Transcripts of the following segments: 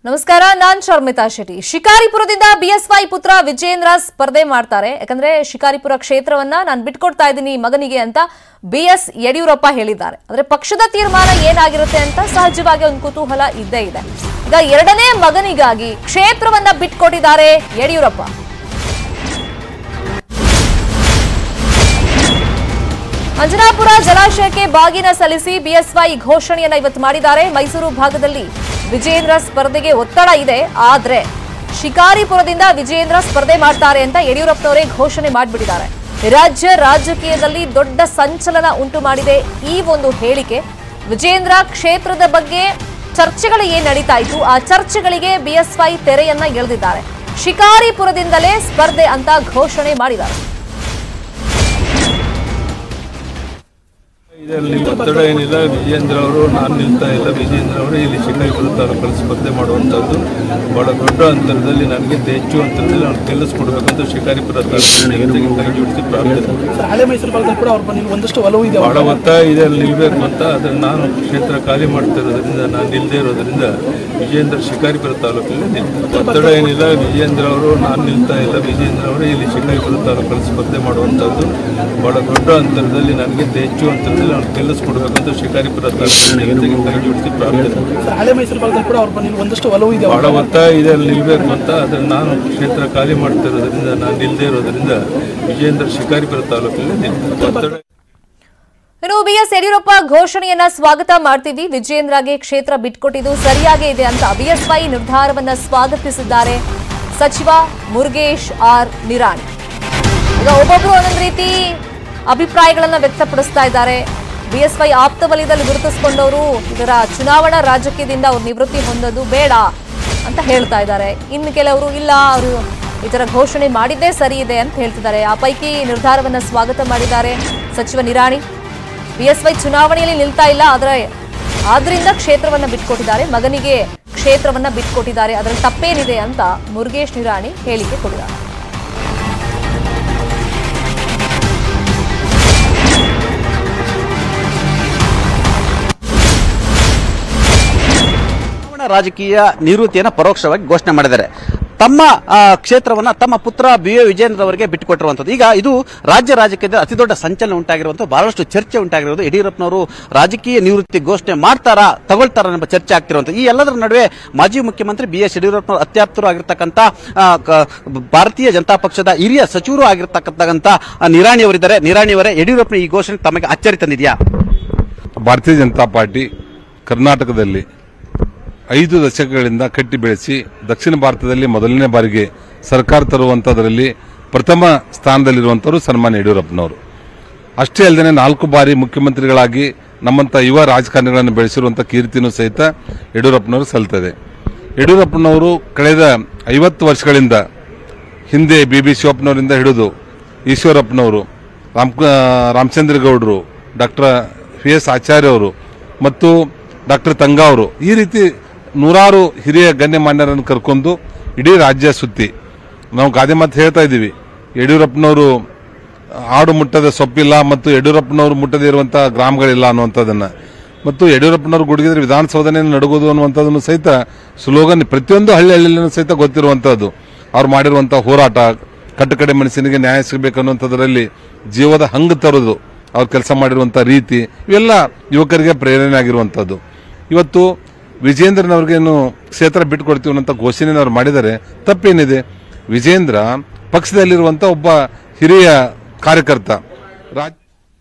ನಮಸ್ಕಾರ ನಾನ್ ಶರ್ಮಿತಾ ಶೆಟ್ಟಿ ಶಿಕಾರಿಪುರದಿಂದ ಬಿಎಸ್ವೈ ಪುತ್ರ ವಿಜೇಂದ್ರ ಸ್ಪರ್ಧೆ ಮಾಡ್ತಾರೆ ಯಾಕಂದ್ರೆ ಶಿಕಾರಿಪುರ ಕ್ಷೇತ್ರವನ್ನ ನಾನು ಬಿಟ್ಕೊಡ್ತಾ ಇದ್ದೀನಿ ಮಗನಿಗೆ ಅಂತ ಬಿ ಎಸ್ ಯಡಿಯೂರಪ್ಪ ಹೇಳಿದ್ದಾರೆ ಅಂದ್ರೆ ಪಕ್ಷದ ತೀರ್ಮಾನ ಏನಾಗಿರುತ್ತೆ ಅಂತ ಸಹಜವಾಗಿ ಒಂದು ಕುತೂಹಲ ಇದ್ದೇ ಇದೆ ಈಗ ಎರಡನೇ ಮಗನಿಗಾಗಿ ಕ್ಷೇತ್ರವನ್ನ ಬಿಟ್ಕೊಟ್ಟಿದ್ದಾರೆ ಯಡಿಯೂರಪ್ಪ ಅಂಜನಾಪುರ ಜಲಾಶಯಕ್ಕೆ ಬಾಗಿನ ಸಲ್ಲಿಸಿ ಬಿಎಸ್ವೈ ಘೋಷಣೆಯನ್ನ ಇವತ್ತು ಮಾಡಿದ್ದಾರೆ ಮೈಸೂರು ಭಾಗದಲ್ಲಿ ವಿಜೇಂದ್ರ ಸ್ಪರ್ಧೆಗೆ ಒತ್ತಡ ಇದೆ ಆದ್ರೆ ಶಿಕಾರಿಪುರದಿಂದ ವಿಜೇಂದ್ರ ಸ್ಪರ್ಧೆ ಮಾಡ್ತಾರೆ ಅಂತ ಯಡಿಯೂರಪ್ಪನವರೇ ಘೋಷಣೆ ಮಾಡಿಬಿಟ್ಟಿದ್ದಾರೆ ರಾಜ್ಯ ರಾಜಕೀಯದಲ್ಲಿ ದೊಡ್ಡ ಸಂಚಲನ ಉಂಟು ಮಾಡಿದೆ ಈ ಒಂದು ಹೇಳಿಕೆ ವಿಜೇಂದ್ರ ಕ್ಷೇತ್ರದ ಬಗ್ಗೆ ಚರ್ಚೆಗಳು ಏನ್ ನಡೀತಾ ಇತ್ತು ಆ ಚರ್ಚೆಗಳಿಗೆ ಬಿಎಸ್ವೈ ತೆರೆಯನ್ನ ಎಳೆದಿದ್ದಾರೆ ಶಿಕಾರಿಪುರದಿಂದಲೇ ಸ್ಪರ್ಧೆ ಅಂತ ಘೋಷಣೆ ಮಾಡಿದ್ದಾರೆ ಇದರಲ್ಲಿ ಒತ್ತಡ ಏನಿಲ್ಲ ವಿಜೇಂದ್ರ ಅವರು ನಾನು ನಿಲ್ತಾ ಇಲ್ಲ ವಿಜೇಂದ್ರ ಅವರು ಇಲ್ಲಿ ಶಿಕಾರಿಪುರ ತಾಲೂಕಲ್ಲಿ ಸ್ಪರ್ಧೆ ಮಾಡುವಂಥದ್ದು ಬಹಳ ದೊಡ್ಡ ಅಂತರದಲ್ಲಿ ನನಗಿಂತ ಹೆಚ್ಚು ಅಂತರದಲ್ಲಿ ಅವ್ರು ಗೆಲ್ಲಿಸ್ಕೊಡ್ಬೇಕಂತ ಶಿಕಾರಿಪುರ ತಾಲೂಕಿನ ಜನತೆಗೆ ಕೈ ಜೋಡಿಸಿ ಪ್ರಾರ್ಥನೆ ಸರ್, ಹಳೆ ಮೈಸೂರು ಭಾಗದಲ್ಲಿ ಕೂಡ ಅವ್ರ ಬಗ್ಗೆ ಒಂದಷ್ಟು ಒಲವು ಇದೆ ಬಹಳ ಒತ್ತಾಯ ಇದೆ ಅಲ್ಲಿ ನಿಲ್ಬೇಕು ಅಂತ ಅದನ್ನು ನಾನು ಕ್ಷೇತ್ರ ಖಾಲಿ ಮಾಡ್ತಾ ಇರೋದ್ರಿಂದ ನಾನು ನಿಲ್ಲದೆ ಇರೋದ್ರಿಂದ ವಿಜೇಂದ್ರ ಶಿಕಾರಿಪುರ ತಾಲೂಕಲ್ಲಿ ನಿಲ್ತಾರೆ ಒತ್ತಡ ಏನಿಲ್ಲ ವಿಜೇಂದ್ರ ಅವರು ನಾನು ನಿಲ್ತಾ ಇಲ್ಲ ವಿಜೇಂದ್ರ ಅವರು ಇಲ್ಲಿ ಶಿಕಾರಿಪುರ ತಾಲೂಕಲ್ಲಿ ಸ್ಪರ್ಧೆ ಮಾಡುವಂಥದ್ದು ಬಹಳ ದೊಡ್ಡ ಅಂತರದಲ್ಲಿ ನನಗಿಂತ ಹೆಚ್ಚು ಅಂತರದಲ್ಲಿ ಅವ್ರು ಗೆಲ್ಲಿಸ್ಕೊಡ್ಬೇಕಂತ ಶಿಕಾರಿಪುರ ತಾಲೂಕಿನ ಜನತೆಗೆ ಕೈ ಜೋಡಿಸಿ ಪ್ರಾರ್ಥನೆ ಸರ್, ಹಳೆ ಮೈಸೂರು ಭಾಗದಲ್ಲಿ ಕೂಡ ಅವ್ರ ಬಗ್ಗೆ ಒಂದಷ್ಟು ಒಲವು ಇದೆ ಬಹಳ ಒತ್ತಾಯ ಇದೆ ಅಲ್ಲಿ ನಿಲ್ಬೇಕು ಅಂತ ಅದನ್ನು ನಾನು ಕ್ಷೇತ್ರ ಖಾಲಿ ಮಾಡ್ತಾ ಇರೋದ್ರಿಂದ ನಾನು ನಿಲ್ಲದೆ ಇರೋದ್ರಿಂದ ವಿಜೇಂದ್ರ ಶಿಕಾರಿಪುರ ತಾಲೂಕಲ್ಲಿ ನಿಲ್ತಾರೆ ಒತ್ತಡ ಇನ್ನು ಬಿಎಸ್ ಯಡಿಯೂರಪ್ಪ ಘೋಷಣೆಯನ್ನ ಸ್ವಾಗತ ಮಾಡ್ತೀವಿ ವಿಜೇಂದ್ರಗೆ ಕ್ಷೇತ್ರ ಬಿಟ್ಕೊಟ್ಟಿದ್ದು ಸರಿಯಾಗೇ ಇದೆ ಅಂತ ಬಿಎಸ್ವೈ ನಿರ್ಧಾರವನ್ನ ಸ್ವಾಗತಿಸಿದ್ದಾರೆ ಸಚಿವ ಮುರುಗೇಶ್ ಆರ್ ನಿರಾಣಿ ಈಗ ಒಬ್ಬೊಬ್ರು ಒಂದೊಂದು ರೀತಿ ಅಭಿಪ್ರಾಯಗಳನ್ನ ವ್ಯಕ್ತಪಡಿಸ್ತಾ ಇದ್ದಾರೆ ಬಿಎಸ್ವೈ ಆಪ್ತ ವಲಯದಲ್ಲಿ ಗುರುತಿಸಿಕೊಂಡವರು ಇದರ ಚುನಾವಣಾ ರಾಜಕೀಯದಿಂದ ಅವ್ರು ನಿವೃತ್ತಿ ಹೊಂದೋದು ಬೇಡ ಅಂತ ಹೇಳ್ತಾ ಇದ್ದಾರೆ ಇನ್ನು ಕೆಲವರು ಇಲ್ಲ ಅವರು ಈ ತರ ಘೋಷಣೆ ಮಾಡಿದ್ದೇ ಸರಿ ಇದೆ ಅಂತ ಹೇಳ್ತಿದ್ದಾರೆ ಆ ಪೈಕಿ ನಿರ್ಧಾರವನ್ನ ಸ್ವಾಗತ ಮಾಡಿದ್ದಾರೆ ಸಚಿವ ನಿರಾಣಿ ಬಿಎಸ್ವೈ ಚುನಾವಣೆಯಲ್ಲಿ ನಿಲ್ತಾ ಇಲ್ಲ ಆದರೆ ಆದ್ರಿಂದ ಕ್ಷೇತ್ರವನ್ನ ಬಿಟ್ಕೊಟ್ಟಿದ್ದಾರೆ ಮಗನಿಗೆ ಕ್ಷೇತ್ರವನ್ನ ಬಿಟ್ಕೊಟ್ಟಿದ್ದಾರೆ ಅದರಲ್ಲಿ ತಪ್ಪೇನಿದೆ ಅಂತ ಮುರುಗೇಶ್ ನಿರಾಣಿ ಹೇಳಿಕೆ ಕೊಟ್ಟಿದ್ದಾರೆ ಚುನಾವಣಾ ರಾಜಕೀಯ ನಿವೃತ್ತಿಯನ್ನು ಪರೋಕ್ಷವಾಗಿ ಘೋಷಣೆ ಮಾಡಿದ್ದಾರೆ ತಮ್ಮ ಆ, ಕ್ಷೇತ್ರವನ್ನ ತಮ್ಮ ಪುತ್ರ ಬಿ ಎ ವಿಜೇಂದ್ರ ಅವರಿಗೆ ಬಿಟ್ಟುಕೊಟ್ಟಿರುವಂತದ್ದು ಈಗ ಇದು ರಾಜ್ಯ ರಾಜಕೀಯದ ಅತಿ ದೊಡ್ಡ ಸಂಚಲನ ಉಂಟಾಗಿರುವಂತಹ ಬಹಳಷ್ಟು ಚರ್ಚೆ ಉಂಟಾಗಿರೋದು ಯಡಿಯೂರಪ್ಪನವರು ರಾಜಕೀಯ ನಿವೃತ್ತಿ ಘೋಷಣೆ ಮಾಡ್ತಾರಾ ತಗೊಳ್ತಾರಾ ಎಂಬ ಚರ್ಚೆ ಆಗ್ತಿರುವಂತಹ ಈ ಎಲ್ಲದರ ನಡುವೆ ಮಾಜಿ ಮುಖ್ಯಮಂತ್ರಿ ಬಿ ಎಸ್ ಯಡಿಯೂರಪ್ಪನವರು ಅತ್ಯಾಪ್ತರು ಆಗಿರ್ತಕ್ಕಂಥ ಆ, ಕ- ಭಾರತೀಯ ಜನತಾ ಪಕ್ಷದ ಹಿರಿಯ ಸಚಿವರು ಆಗಿರ್ತಕ್ಕಂಥ ನಿರಾಣಿ ಅವರಿದ್ದಾರೆ ನಿರಾಣಿ ಅವರೇ ಯಡಿಯೂರಪ್ಪನ ಈ ಘೋಷಣೆ ತಮಗೆ ಅಚ್ಚರಿ ತಂದಿದೆಯಾ ಭಾರತೀಯ ಜನತಾ ಪಾರ್ಟಿ ಕರ್ನಾಟಕದಲ್ಲಿ ಐದು ದಶಕಗಳಿಂದ ಕಟ್ಟಿ ಬೆಳೆಸಿ ದಕ್ಷಿಣ ಭಾರತದಲ್ಲಿ ಮೊದಲನೇ ಬಾರಿಗೆ ಸರ್ಕಾರ ತರುವಂತದರಲ್ಲಿ ಪ್ರಥಮ ಸ್ಥಾನದಲ್ಲಿರುವಂತವರು ಸನ್ಮಾನ್ಯ ಯಡಿಯೂರಪ್ಪನವರು ಅಷ್ಟೇ ಅಲ್ಲದೆ ನಾಲ್ಕು ಬಾರಿ ಮುಖ್ಯಮಂತ್ರಿಗಳಾಗಿ ನಮ್ಮಂತ ಯುವ ರಾಜಕಾರಣಿಗಳನ್ನು ಬೆಳೆಸಿರುವಂತಹ ಕೀರ್ತಿನೂ ಸಹಿತ ಯಡಿಯೂರಪ್ಪನವರು ಸಲ್ತದೆ ಯಡಿಯೂರಪ್ಪನವರು ಕಳೆದ ಐವತ್ತು ವರ್ಷಗಳಿಂದ ಹಿಂದೆ ಬಿ ಬಿ ಶಿವಪ್ಪನವರಿಂದ ಹಿಡಿದು ಈಶ್ವರಪ್ಪನವರು ರಾಮ್ ರಾಮಚಂದ್ರ ಗೌಡರು ಡಾಕ್ಟರ್ ವಿ ಎಸ್ ಆಚಾರ್ಯ ಅವರು ಮತ್ತು ಡಾಕ್ಟರ್ ತಂಗಾ ಅವರು ಈ ರೀತಿ ನೂರಾರು ಹಿರಿಯ ಗಣ್ಯಮಾನ್ಯರನ್ನು ಕರ್ಕೊಂಡು ಇಡೀ ರಾಜ್ಯ ಸುತ್ತಿ ನಾವು ಗಾದೆ ಮಾತು ಹೇಳ್ತಾ ಇದ್ದೀವಿ ಯಡಿಯೂರಪ್ಪನವರು ಆಡು ಮುಟ್ಟದ ಸೊಪ್ಪಿಲ್ಲ ಮತ್ತು ಯಡಿಯೂರಪ್ಪನವರು ಮುಟ್ಟದೇ ಇರುವಂತಹ ಗ್ರಾಮಗಳಿಲ್ಲ ಅನ್ನುವಂಥದ್ದನ್ನ ಮತ್ತು ಯಡಿಯೂರಪ್ಪನವರು ಗುಡುಗಿದ್ರೆ ವಿಧಾನಸೌಧನೇ ನಡಗೋದು ಅನ್ನುವಂಥದ್ದನ್ನು ಸಹಿತ ಸ್ಲೋಗನ್ ಪ್ರತಿಯೊಂದು ಹಳ್ಳಿ ಹಳ್ಳಿಯಲ್ಲೂ ಸಹಿತ ಗೊತ್ತಿರುವಂತಹದ್ದು ಅವ್ರು ಮಾಡಿರುವಂತಹ ಹೋರಾಟ ಕಟ್ಟಕಡೆ ಮನಸ್ಸಿನಿಗೆ ನ್ಯಾಯ ಸಿಗಬೇಕು ಅನ್ನುವಂಥದ್ರಲ್ಲಿ ಜೀವದ ಹಂಗು ತರೋದು ಅವ್ರು ಕೆಲಸ ಮಾಡಿರುವಂತಹ ರೀತಿ ಇವೆಲ್ಲ ಯುವಕರಿಗೆ ಪ್ರೇರಣೆ ಆಗಿರುವಂತದ್ದು ಇವತ್ತು ವಿಜೇಂದ್ರನವ್ರಿಗೇನು ಕ್ಷೇತ್ರ ಬಿಟ್ಟುಕೊಡ್ತೀವಿ ಅನ್ನೋ ಘೋಷಣೆ ಅವ್ರು ಮಾಡಿದರೆ ತಪ್ಪೇನಿದೆ ವಿಜೇಂದ್ರ ಪಕ್ಷದಲ್ಲಿರುವಂತ ಒಬ್ಬ ಹಿರಿಯ ಕಾರ್ಯಕರ್ತ ರಾಜ್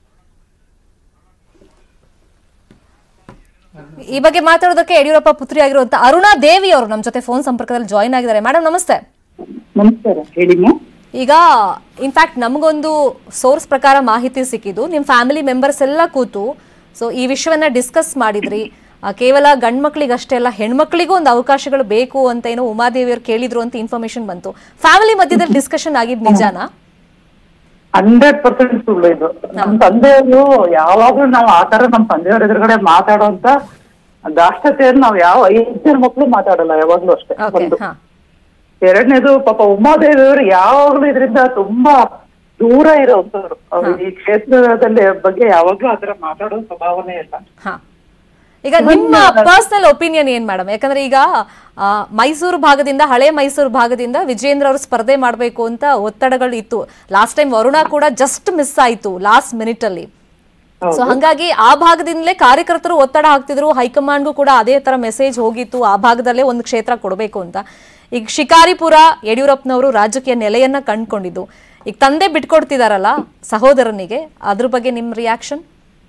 ಈ ಬಗ್ಗೆ ಮಾತಾಡೋದಕ್ಕೆ ಯಡಿಯೂರಪ್ಪ ಪುತ್ರಿ ಆಗಿರುವಂತ ಅರುಣಾ ದೇವಿ ಅವರು ನಮ್ಮ ಜೊತೆ ಫೋನ್ ಸಂಪರ್ಕದಲ್ಲಿ ಜಾಯಿನ್ ಆಗಿದ್ದಾರೆ ಮೇಡಮ್ ನಮಸ್ತೆ ನಮಸ್ಕಾರ ಹೇಳಿ ಮ್ಯಾಮ್ ಈಗ ಇನ್ಫ್ಯಾಕ್ಟ್ ನಮಗೊಂದು ಸೋರ್ಸ್ ಪ್ರಕಾರ ಮಾಹಿತಿ ಸಿಕ್ಕಿದ್ದು ನಿಮ್ಮ ಫ್ಯಾಮಿಲಿ ಮೆಂಬರ್ಸ್ ಎಲ್ಲ ಕೂತು ಸೊ ಈ ವಿಷಯವನ್ನ ಡಿಸ್ಕಸ್ ಮಾಡಿದ್ರಿ ಆ, ಕೇವಲ ಗಂಡ್ ಮಕ್ಳಿಗಷ್ಟೇ ಅಲ್ಲ ಹೆಣ್ಮಕ್ಳಿಗೂ ಒಂದು ಅವಕಾಶಗಳು ಬೇಕು ಅಂತ ಏನೋ ಉಮಾದೇವಿಯವ್ರು ಕೇಳಿದ್ರು ಅಂತ ಇನ್ಫಾರ್ಮೇಶನ್ ಬಂತು ಫ್ಯಾಮಿಲಿ ಮಧ್ಯದಲ್ಲಿ ಡಿಸ್ಕಷನ್ ಆಗಿದ್ ನಿಜಾನಾ ಹಂಡ್ರೆಡ್ ಪರ್ಸೆಂಟ್ ಸುಳ್ಳು ಇದು ನಮ್ ತಂದೆಯವರು ಯಾವಾಗ್ಲೂ ನಾವು ಆ ತರ ನಮ್ ತಂದೆಯವ್ರ ಎದುರುಗಡೆ ಮಾತಾಡುವಂತ ದಾಷ್ಟತೆಯನ್ನು ನಾವು ಯಾವ ಐದು ಜನ ಮಕ್ಳು ಮಾತಾಡಲ್ಲ ಯಾವಾಗ್ಲೂ ಅಷ್ಟೇ ಓಕೆ ಒಂದು ಹಾ ಎರಡನೇದು ಪಾಪ ಉಮಾದೇವಿ ಅವರು ಯಾವಾಗ್ಲೂ ಇದರಿಂದ ತುಂಬಾ ದೂರ ಇರೋಂಥವ್ರು ಅವ್ರು ಈ ಕ್ಷೇತ್ರದಲ್ಲಿ ಬಗ್ಗೆ ಯಾವಾಗ್ಲೂ ಆತರ ಮಾತಾಡೋ ಸ್ವಭಾವನೆ ಇಲ್ಲ ಹಾ ಈಗ ನಿಮ್ಮ ಪರ್ಸನಲ್ ಒಪಿನಿಯನ್ ಏನ್ ಮೇಡಮ್ ಯಾಕಂದ್ರೆ ಈಗ ಆ, ಮೈಸೂರು ಭಾಗದಿಂದ ಹಳೆ ಮೈಸೂರು ಭಾಗದಿಂದ ವಿಜೇಂದ್ರ ಅವರು ಸ್ಪರ್ಧೆ ಮಾಡಬೇಕು ಅಂತ ಒತ್ತಡಗಳು ಇತ್ತು ಲಾಸ್ಟ್ ಟೈಮ್ ವರುಣ ಕೂಡ ಜಸ್ಟ್ ಮಿಸ್ ಆಯ್ತು ಲಾಸ್ಟ್ ಮಿನಿಟ್ ಅಲ್ಲಿ ಸೊ ಹಂಗಾಗಿ ಆ ಭಾಗದಿಂದಲೇ ಕಾರ್ಯಕರ್ತರು ಒತ್ತಡ ಹಾಕ್ತಿದ್ರು ಹೈಕಮಾಂಡ್ಗೂ ಕೂಡ ಅದೇ ತರ ಮೆಸೇಜ್ ಹೋಗಿತ್ತು ಆ ಭಾಗದಲ್ಲೇ ಒಂದು ಕ್ಷೇತ್ರ ಕೊಡಬೇಕು ಅಂತ ಈಗ ಶಿಕಾರಿಪುರ ಯಡಿಯೂರಪ್ಪನವರು ರಾಜಕೀಯ ನೆಲೆಯನ್ನ ಕಂಡ್ಕೊಂಡಿದ್ದು ಈಗ ತಂದೆ ಬಿಟ್ಕೊಡ್ತಿದಾರಲ್ಲ ಸಹೋದರನಿಗೆ ಅದ್ರ ಬಗ್ಗೆ ನಿಮ್ ರಿಯಾಕ್ಷನ್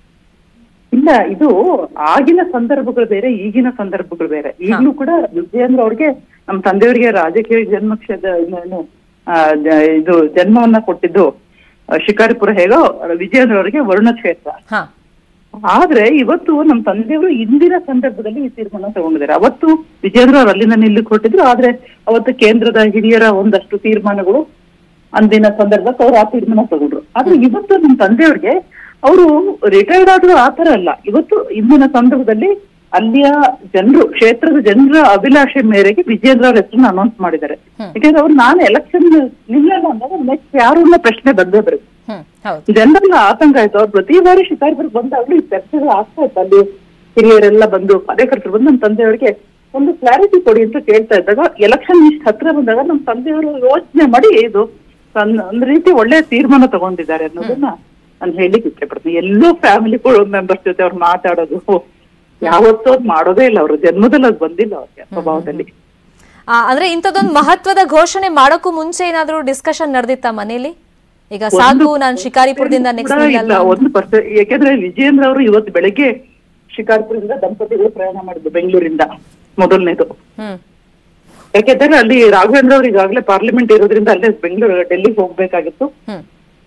ಇಲ್ಲ ಇದು ಆಗಿನ ಸಂದರ್ಭಗಳು ಬೇರೆ ಈಗಿನ ಸಂದರ್ಭಗಳು ಬೇರೆ ಈಗಲೂ ಕೂಡ ವಿಜಯೇಂದ್ರ ಅವ್ರಿಗೆ ನಮ್ಮ ತಂದೆಯವರಿಗೆ ರಾಜಕೀಯ ಜನ್ಮ ಕ್ಷೇತ್ರ ಏನು, ಆ, ಜ- ಇದು ಜನ್ಮವನ್ನ ಕೊಟ್ಟಿದ್ದು ಆ, ಶಿಕಾರಿಪುರ ಹೇಗೋ ವಿಜಯೇಂದ್ರ ಅವರಿಗೆ ವರುಣ ಕ್ಷೇತ್ರ ಹಾ ಆದ್ರೆ ಇವತ್ತು ನಮ್ಮ ತಂದೆಯವರು ಇಂದಿನ ಸಂದರ್ಭದಲ್ಲಿ ಈ ತೀರ್ಮಾನ ತಗೊಂಡಿದ್ದಾರೆ ಅವತ್ತು ವಿಜೇಂದ್ರ ಅವ್ರು ಅಲ್ಲಿಂದ ನಿಲ್ಲಿ ಕೊಟ್ಟಿದ್ರು ಆದ್ರೆ ಅವತ್ತು ಕೇಂದ್ರದ ಹಿರಿಯರ ಒಂದಷ್ಟು ತೀರ್ಮಾನಗಳು ಅಂದಿನ ಸಂದರ್ಭಕ್ಕೆ ಅವ್ರು ಆ ತೀರ್ಮಾನ ತಗೊಂಡ್ರು ಆದ್ರೆ ಇವತ್ತು ನಮ್ಮ ತಂದೆಯವ್ರಿಗೆ ಅವರು ರಿಟೈರ್ಡ್ ಆದ್ರೂ ಆತರ ಅಲ್ಲ ಇವತ್ತು ಇಂದಿನ ಸಂದರ್ಭದಲ್ಲಿ ಅಲ್ಲಿಯ ಜನರು ಕ್ಷೇತ್ರದ ಜನರ ಅಭಿಲಾಷೆ ಮೇರೆಗೆ ವಿಜೇಂದ್ರ ಅವ್ರ ಹೆಸರನ್ನ ಅನೌನ್ಸ್ ಮಾಡಿದ್ದಾರೆ ಯಾಕಂದ್ರೆ ಅವ್ರು ನಾನು ಎಲೆಕ್ಷನ್ ನಿಲ್ಲಲ್ಲ ಅಂದಾಗ ನೆಕ್ಸ್ಟ್ ಯಾರು ಅನ್ನೋ ಪ್ರಶ್ನೆ ಬಂದೇ ಬರುತ್ತೆ ಹ್ಮ್ ಹೌದು ಜನರೆಲ್ಲ ಆತಂಕ ಆಯ್ತು ಅವ್ರು ಪ್ರತಿ ಬಾರಿ ಶಿಕಾರಿಪುರಕ್ಕೆ ಬಂದಾಗ್ಲೂ ಈ ಚರ್ಚೆಗಳು ಆಗ್ತಾ ಇತ್ತು ಅಲ್ಲಿ ಹಿರಿಯರೆಲ್ಲ ಬಂದು ಕಾರ್ಯಕರ್ತರು ಬಂದು ನಮ್ಮ ತಂದೆಯವರಿಗೆ ಒಂದು ಕ್ಲಾರಿಟಿ ಕೊಡಿ ಅಂತ ಕೇಳ್ತಾ ಇದ್ದಾಗ ಎಲೆಕ್ಷನ್ ಇಷ್ಟು ಹತ್ರ ಬಂದಾಗ ನಮ್ಮ ತಂದೆಯವರು ಯೋಚನೆ ಮಾಡಿ ಇದು ಒಂದ್- ಒಂದ್ ರೀತಿ ಒಳ್ಳೆ ತೀರ್ಮಾನ ತಗೊಂಡಿದ್ದಾರೆ ಅನ್ನೋದನ್ನ ನಾನು ಹೇಳಲಿಕ್ಕೆ ಇಷ್ಟಪಡ್ತೀನಿ ಎಲ್ಲೋ ಫ್ಯಾಮಿಲಿ ಮೆಂಬರ್ಸ್ ಜೊತೆ ಅವ್ರು ಮಾತಾಡೋದು ಯಾವತ್ತೂ ಅದ್ ಮಾಡೋದೇ ಇಲ್ಲ ಅವರು ಜನ್ಮದಲ್ಲಿ ಅದು ಬಂದಿಲ್ಲ ಅವ್ರಿಗೆ ಸ್ವಭಾವದಲ್ಲಿ ಆ, ಅಂದ್ರೆ ಇಂಥದ್ದೊಂದು ಮಹತ್ವದ ಘೋಷಣೆ ಮಾಡೋಕ್ಕೂ ಮುಂಚೆ ಏನಾದ್ರೂ ಡಿಸ್ಕಷನ್ ನಡೆದಿತ್ತ ಮನೇಲಿ ಈಗ ಸಾಕು ನಾನು ಶಿಕಾರಿಪುರದಿಂದ ನೆಕ್ಸ್ಟ್ ಕೂಡ ಇಲ್ಲ ಒಂದು ಪರ್ಸೆಂಟ್ ಯಾಕೆಂದ್ರೆ ವಿಜಯೇಂದ್ರ ಅವರು ಇವತ್ತು ಬೆಳಗ್ಗೆ ಶಿಕಾರ್ಪುರದಿಂದ ದಂಪತಿಗಳು ಪ್ರಯಾಣ ಮಾಡಿದ್ದು ಬೆಂಗಳೂರಿಂದ ಮೊದಲನೇದು ಹ್ಮ್ ಯಾಕೆಂದ್ರೆ ಅಲ್ಲಿ ರಾಘವೇಂದ್ರ ಅವರು ಈಗಾಗಲೇ ಪಾರ್ಲಿಮೆಂಟ್ ಇರೋದ್ರಿಂದ ಅಲ್ಲೇ ಬೆಂಗಳೂರು ಡೆಲ್ಲಿಗೆ ಹೋಗ್ಬೇಕಾಗಿತ್ತು ಹ್ಮ್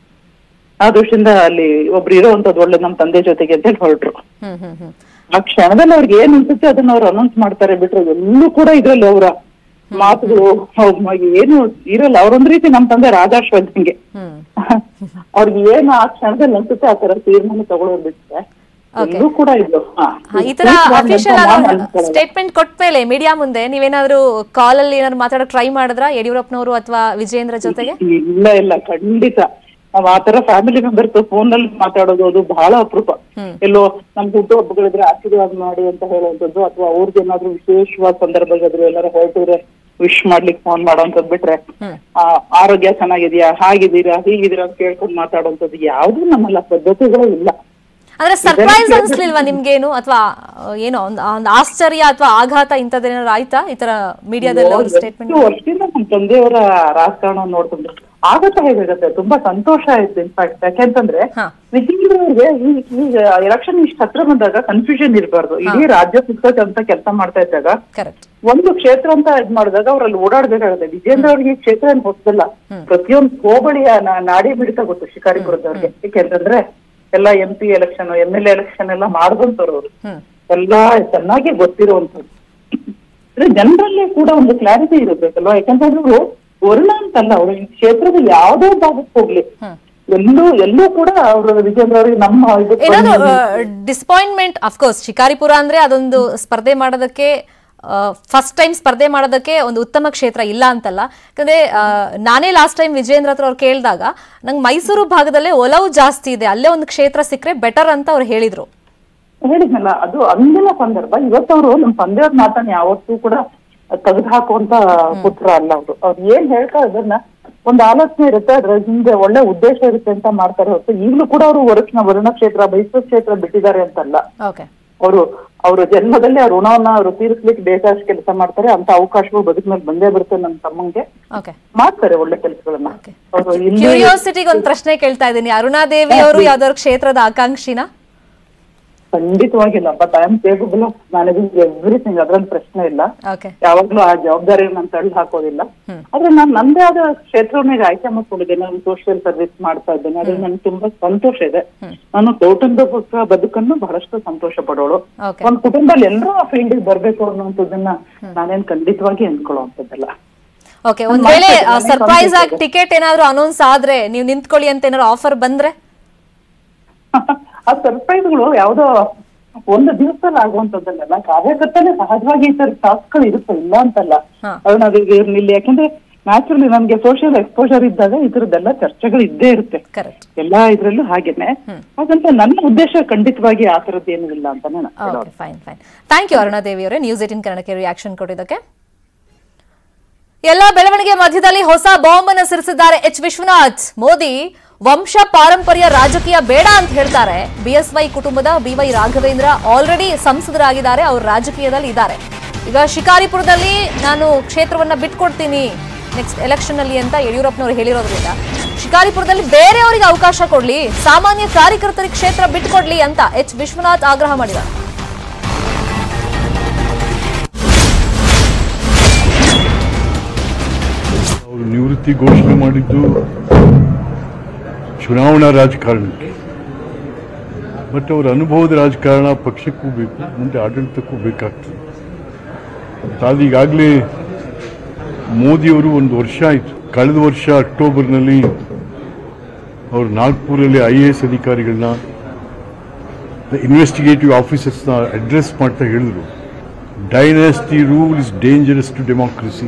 ಆ ದೃಷ್ಟಿಯಿಂದ ಅಲ್ಲಿ ಒಬ್ರು ಇರೋವಂಥದ್ದು ಒಳ್ಳೆ ನಮ್ಮ ತಂದೆ ಜೊತೆಗೆ ಅಂತ ಹೇಳಿ ಹೊರಟ್ರು ಹ್ಮ್ ಹ್ಮ್ ಹ್ಮ್ ಆ ಕ್ಷಣದಲ್ಲಿ ಅವ್ರಿಗೆ ಏನ್ ಅನ್ಸುತ್ತೆ ಅದನ್ನ ಅವ್ರು ಅನೌನ್ಸ್ ಮಾಡ್ತಾರೆ ಬಿಟ್ರೆ ಎಲ್ಲೂ ಕೂಡ ಇದ್ರಲ್ಲಿ ಅವರ ಮಾತುಗಳು ಅವ್ರ್ ಮ- ಏನು ಇರಲ್ಲ ಅವ್ರೊಂದ್ ರೀತಿ ನಮ್ಮ ತಂದೆ ರಾಧಾಶ್ವದಂಗೆ ಹ್ಮ್ ಅವ್ರಿಗೆ ಏನು ಆ ಕ್ಷಣದಲ್ಲಿ ಅನ್ಸುತ್ತೆ ಆ ತರ ತೀರ್ಮಾನ ತಗೊಳ್ಳೋದು ಬಿಟ್ರೆ ಎಲ್ಲೂ ಕೂಡ ಇದು ಹಾ. ಹಾ, ಈ ತರ ತೀರ್ಮಾನ ಅಂತ ಅಫಿಷಿಯಲ್ ನಾನ್ ಆಗಿ ಅನ್ಕೊಳಲ್ಲ. ಸ್ಟೇಟ್ಮೆಂಟ್ ಕೊಟ್ಮೇಲೆ ಮೀಡಿಯಾ ಮುಂದೆ ನೀವೇನಾದ್ರೂ ಕಾಲ್ ಅಲ್ಲಿ ಏನಾದ್ರು ಮಾತಾಡೋ ಟ್ರೈ ಮಾಡಿದ್ರಾ ಯಡಿಯೂರಪ್ಪನವರು ಅಥವಾ ವಿಜಯೇಂದ್ರ ಜೊತೆಗೆ ಇಲ್ಲ ಇಲ್ಲ ಖಂಡಿತ ನಾವ್ ಆತರ ಫ್ಯಾಮಿಲಿ ಮೆಂಬರ್ಸ್ ಫೋನ್ ನಲ್ಲಿ ಮಾತಾಡೋದು ಅದು ಬಹಳ ಅಪರೂಪ ಎಲ್ಲೋ ನಮ್ ಹುಟ್ಟುಹಬ್ಬಗಳಿದ್ರೆ ಆಶೀರ್ವಾದ ಮಾಡಿ ಅಂತ ಹೇಳುವಂತದ್ದು ಅಥವಾ ಅವ್ರಿಗೆ ಏನಾದ್ರು ವಿಶೇಷವಾದ ಸಂದರ್ಭಗಳಿದ್ರು ಎಲ್ಲಾರು ಹೊರಟಿದ್ರೆ ವಿಶ್ ಮಾಡ್ಲಿಕ್ಕೆ ಫೋನ್ ಮಾಡೋಂಥದ್ದು ಬಿಟ್ರೆ ಆ, ಆರೋಗ್ಯ ಚೆನ್ನಾಗಿದ್ಯಾ ಹಾಗಿದ್ದೀರಾ ಹೀಗಿದ್ದೀರಾ ಅಂತ ಕೇಳ್ಕೊಂಡು ಮಾತಾಡುವಂಥದ್ದು ಯಾವ್ದು ನಮ್ಮಲ್ಲ ಪದ್ಧತಿಗಳು ಇಲ್ಲ ಅಂದ್ರೆ ಸರ್ಪ್ರೈಸ್ ಅನ್ಸ್ಲಿಲ್ವಾ ನಿಮ್ಗೇನು ಅಥವಾ ಏನೋ ಒಂದು ಒಂದು ಆಶ್ಚರ್ಯ ಅಥವಾ ಆಘಾತ ಇಂಥದ್ದೇನಾದ್ರು ಆಯ್ತಾ ಈ ತರ ಮೀಡಿಯಾದಲ್ಲಿ ಅವ್ರ ಸ್ಟೇಟ್ಮೆಂಟ್ ಎಷ್ಟು ವರ್ಷದಿಂದ ನಮ್ಮ ತಂದೆಯವರ ರಾಜಕಾರಣ ನೋಡ್ಕೊಂಡು ಆಗತ್ತ ಹೇಗಾಗತ್ತೆ ತುಂಬಾ ಸಂತೋಷ ಆಯ್ತು ಇನ್ಫ್ಯಾಕ್ಟ್ ಯಾಕೆಂತಂದ್ರೆ ಹಾ. ವಿಜೇಂದ್ರ ಅವ್ರಿಗೆ ಈ- ಈಗ ಎಲೆಕ್ಷನ್ ಇಷ್ಟ ಹತ್ರ ಬಂದಾಗ ಕನ್ಫ್ಯೂಷನ್ ಇರಬಾರ್ದು ಇಡೀ ರಾಜ್ಯ ಸುತ್ತೋಕೆ ಅಂತ ಕೆಲಸ ಮಾಡ್ತಾ ಇದ್ದಾಗ ಕರೆಕ್ಟ್ ಒಂದು ಕ್ಷೇತ್ರ ಅಂತ ಇದ್ ಮಾಡಿದಾಗ ಅವ್ರಲ್ಲಿ ಓಡಾಡ್ಬೇಕಾಗುತ್ತೆ ವಿಜೇಂದ್ರ ಅವ್ರಿಗೆ ಈ ಕ್ಷೇತ್ರ ಏನ್ ಹೊಸದಲ್ಲ ಪ್ರತಿಯೊಂದು ಹೋಬಳಿಯ ನಾ- ನಾಡಿ ಮಿಡಿತ ಗೊತ್ತು ಶಿಕಾರಿಪುರದವ್ರಿಗೆ ಯಾಕೆಂತಂದ್ರೆ ಎಲ್ಲಾ M P election M L election ಎಲ್ಲ ಮಾಡ್ದಂತವ್ರು ಅವ್ರು ಹ್ಮ್ ಎಲ್ಲಾ ಚೆನ್ನಾಗಿ ಗೊತ್ತಿರುವಂತದ್ದು ಅಂದ್ರೆ ಜನರಲ್ಲಿ ಕೂಡ ಒಂದು ಕ್ಲಾರಿಟಿ ಇರಬೇಕಲ್ವಾ ಯಾಕಂತಂದ್ರೆ ಅವರು ವರ್ಣ ಅಂತಲ್ಲ ಅವರು ಈ ಕ್ಷೇತ್ರದ ಯಾವ್ದೋ ಭಾಗಕ್ಕೆ ಹೋಗ್ಲಿ ಎಲ್ಲೂ ಎಲ್ಲೂ ಕೂಡ ಅವರು ವಿಜೇಂದ್ರ ಅವರಿಗೆ ನಮ್ಮ ಇದಕ್ಕೆ ಏನಾದ್ರು ಡಿಸಪಾಯಿಂಟ್ಮೆಂಟ್ ಅಫ್ಕೋರ್ಸ್ ಶಿಕಾರಿಪುರ ಅಂದ್ರೆ ಅದೊಂದು ಸ್ಪರ್ಧೆ ಮಾಡೋದಕ್ಕೆ ಫಸ್ಟ್ ಟೈಮ್ ಸ್ಪರ್ಧೆ ಮಾಡೋದಕ್ಕೆ ಒಂದು ಉತ್ತಮ ಕ್ಷೇತ್ರ ಇಲ್ಲ ಅಂತಲ್ಲ ಯಾಕಂದ್ರೆ ಆ, ನಾನೇ ಲಾಸ್ಟ್ ಟೈಮ್ ವಿಜೇಂದ್ರ ಹತ್ರ ಅವ್ರು ಕೇಳಿದಾಗ ನಂಗೆ ಮೈಸೂರು ಭಾಗದಲ್ಲೇ ಒಲವು ಜಾಸ್ತಿ ಇದೆ ಅಲ್ಲೇ ಒಂದು ಕ್ಷೇತ್ರ ಸಿಕ್ಕರೆ ಬೆಟರ್ ಅಂತ ಅವ್ರು ಹೇಳಿದ್ರು ಹೇಳಿದ್ನಲ್ಲ ಅದು ಅಂದಿನ ಸಂದರ್ಭ ಇವತ್ತವರು ನಮ್ಮ ತಂದೆಯವ್ರ ಮಾತನ್ನ ಯಾವತ್ತೂ ಕೂಡ ತೆಗೆದು ಹಾಕುವಂತ ಪುತ್ರ ಅಲ್ಲ ಅವರು ಅವ್ರು ಏನ್ ಹೇಳ್ತಾ ಅದನ್ನ ಒಂದು ಆಲೋಚನೆ ಇರುತ್ತೆ ಅದ್ರ ಹಿಂದೆ ಒಳ್ಳೆ ಉದ್ದೇಶ ಇರುತ್ತೆ ಅಂತ ಮಾಡ್ತಾರೆ ಹೊರತು ಈಗಲೂ ಕೂಡ ಅವರು ವರುಣ ವರುಣ ಕ್ಷೇತ್ರ ಮೈಸೂರು ಕ್ಷೇತ್ರ ಬಿಟ್ಟಿದ್ದಾರೆ ಅಂತಲ್ಲ ಓಕೆ ಅವರು ಅವರ ಜನ್ಮದಲ್ಲಿ ಆ ಋಣವನ್ನ ಅವರು ತೀರಿಸ್ಲಿಕ್ಕೆ ಬೇಕಾದಷ್ಟು ಕೆಲಸ ಮಾಡ್ತಾರೆ ಅಂತ ಅವಕಾಶಗಳು ಬದುಕಿನಲ್ಲಿ ಬಂದೇ ಬರುತ್ತೆ ನನ್ನ ತಮ್ಮಂಗೆ ಓಕೆ ಮಾಡ್ತಾರೆ ಒಳ್ಳೆ ಕೆಲಸಗಳನ್ನ ಅವರು ಇಲ್ಲಿ ಕ್ಯೂರಿಯಾಸಿಟಿಗೆ ಒಂದು ಪ್ರಶ್ನೆ ಕೇಳ್ತಾ ಇದ್ದೀನಿ ಅರುಣಾದೇವಿ ಅವರು ಯಾವ್ದಾದ್ರು ಕ್ಷೇತ್ರದ ಆಕಾಂಕ್ಷಿನ ಖಂಡಿತವಾಗಿಲ್ಲ but I am capable of managing everything ಅದ್ರಲ್ಲಿ ಪ್ರಶ್ನೆ ಇಲ್ಲ ಓಕೆ ಯಾವಾಗ್ಲೂ ಆ ಜವಾಬ್ದಾರಿ ನಾನು ತಳ್ಳಿ ಹಾಕೋದಿಲ್ಲ ಆದ್ರೆ ನಾನು ನಂದೇ ಆದ ಕ್ಷೇತ್ರವನ್ನ ಈಗ ಆಯ್ಕೆ ಮಾಡ್ಕೊಂಡಿದ್ದೇನೆ ನಾನು ಸೋಷಿಯಲ್ ಸರ್ವಿಸ್ ಮಾಡ್ತಾ ಇದ್ದೇನೆ ಅದ್ರಲ್ಲಿ ನನ್ಗೆ ತುಂಬಾ ಸಂತೋಷ ಇದೆ ನಾನು ಕೌಟುಂಬಿಕ ಬದುಕನ್ನು ಬಹಳಷ್ಟು ಸಂತೋಷ ಪಡೋಳು ಓಕೆ ಒಂದ್ ಕುಟುಂಬದಲ್ಲಿ ಎಲ್ಲರೂ ಆ ಫೀಲ್ಡ್ ಬರ್ಬೇಕು ಅನ್ನುವಂಥದ್ದನ್ನ ನಾನೇನ್ ಖಂಡಿತವಾಗಿ ಅನ್ಕೊಳ್ಳುವಂಥದ್ದಲ್ಲ ಓಕೆ ಒಂದ್ ವೇಳೆ ಸರ್ಪ್ರೈಸ್ ಆಗಿ ಟಿಕೆಟ್ ಏನಾದ್ರು ಅನೌನ್ಸ್ ಆದ್ರೆ ನೀವು ನಿಂತ್ಕೊಳ್ಳಿ ಅಂತ ಏನಾದ್ರು ಆಫರ್ ಬಂದ್ರೆ ಆ ಸರ್ಪ್ರೈಸ್ಗಳು ಯಾವ್ದೋ ಒಂದು ದಿವಸದಲ್ಲಿ ಆಗುವಂತದ್ದಲ್ಲ ಕಾರ್ಯಕರ್ತನೇ ಸಹಜವಾಗಿ ಈ ತರ ಟಾಸ್ಕ್ಗಳು ಇರುತ್ತೆ ಇಲ್ಲ ಅಂತಲ್ಲ ಹಾ. ಅರುಣಾದೇವಿ ಇರ್ಲಿಲ್ಲ ಯಾಕಂದ್ರೆ ನ್ಯಾಚುರಲಿ ನಮ್ಗೆ ಸೋಷಿಯಲ್ ಎಕ್ಸ್ಪೋಜರ್ ಇದ್ದಾಗ ಈ ತರದ್ದೆಲ್ಲ ಚರ್ಚೆಗಳು ಇದ್ದೇ ಇರುತ್ತೆ ಕರೆಕ್ಟ್ ಎಲ್ಲಾ ಇದ್ರಲ್ಲೂ ಹಾಗೇನೆ ಹಾಗಂತ ನನ್ನ ಉದ್ದೇಶ ಖಂಡಿತವಾಗಿ ಆ ತರದ್ದು ಏನೂ ಇಲ್ಲ ಅಂತಾನೆ ನಾನು ಹೇಳೋದು. Okay fine fine thank you Arunadevi ಅವರೇ ನ್ಯೂಸ್ ಏಟಿನ್ ಕನ್ನಡಕ್ಕೆ ರಿಯಾಕ್ಷನ್ ಕೊಟ್ಟಿದ್ದಕ್ಕೆ ಎಲ್ಲ ಬೆಳವಣಿಗೆ ಮಧ್ಯದಲ್ಲಿ ಹೊಸ ಬಾಂಬ್ ಅನ್ನು ಸಿರಿಸಿದ್ದಾರೆ ಎಚ್ ವಿಶ್ವನಾಥ್ ಮೋದಿ ವಂಶ ಪಾರಂಪರ್ಯ ರಾಜಕೀಯ ಬೇಡ ಅಂತ ಹೇಳ್ತಾರೆ ಬಿಎಸ್ವೈ ಕುಟುಂಬದ ಬಿವೈ ರಾಘವೇಂದ್ರ ಆಲ್ರೆಡಿ ಸಂಸದರಾಗಿದ್ದಾರೆ ಅವರು ರಾಜಕೀಯದಲ್ಲಿ ಇದ್ದಾರೆ ಈಗ ಶಿಕಾರಿಪುರದಲ್ಲಿ ನಾನು ಕ್ಷೇತ್ರವನ್ನ ಬಿಟ್ಕೊಡ್ತೀನಿ ನೆಕ್ಸ್ಟ್ ಎಲೆಕ್ಷನ್ ಅಲ್ಲಿ ಅಂತ ಯಡಿಯೂರಪ್ಪನವರು ಹೇಳಿರೋದ್ರಿಂದ ಶಿಕಾರಿಪುರದಲ್ಲಿ ಬೇರೆಯವರಿಗೆ ಅವಕಾಶ ಕೊಡ್ಲಿ ಸಾಮಾನ್ಯ ಕಾರ್ಯಕರ್ತರಿಗೆ ಕ್ಷೇತ್ರ ಬಿಟ್ಕೊಡ್ಲಿ ಅಂತ ಎಚ್ ವಿಶ್ವನಾಥ್ ಆಗ್ರಹ ಮಾಡಿದ್ದಾರೆ ಅವರು ನಿವೃತ್ತಿ ಘೋಷಣೆ ಮಾಡಿದ್ದು ಚುನಾವಣಾ ರಾಜಕಾರಣಕ್ಕೆ ಬಟ್ ಅವರ ಅನುಭವದ ರಾಜಕಾರಣ ಪಕ್ಷಕ್ಕೂ ಬೇಕು ಮುಂದೆ ಆಡಳಿತಕ್ಕೂ ಬೇಕಾಗ್ತದೆ ತಾದೀಗಾಗಲೇ ಮೋದಿಯವರು ಒಂದು ವರ್ಷ ಆಯಿತು ಕಳೆದ ವರ್ಷ ಅಕ್ಟೋಬರ್ನಲ್ಲಿ ಅವರು ನಾಗ್ಪುರಲ್ಲಿ ಐ ಎ ಎಸ್ ಅಧಿಕಾರಿಗಳನ್ನ ಇನ್ವೆಸ್ಟಿಗೇಟಿವ್ ಆಫೀಸರ್ಸ್ನ ಅಡ್ರೆಸ್ ಮಾಡ್ತಾ ಹೇಳಿದ್ರು dynasty rule is dangerous to democracy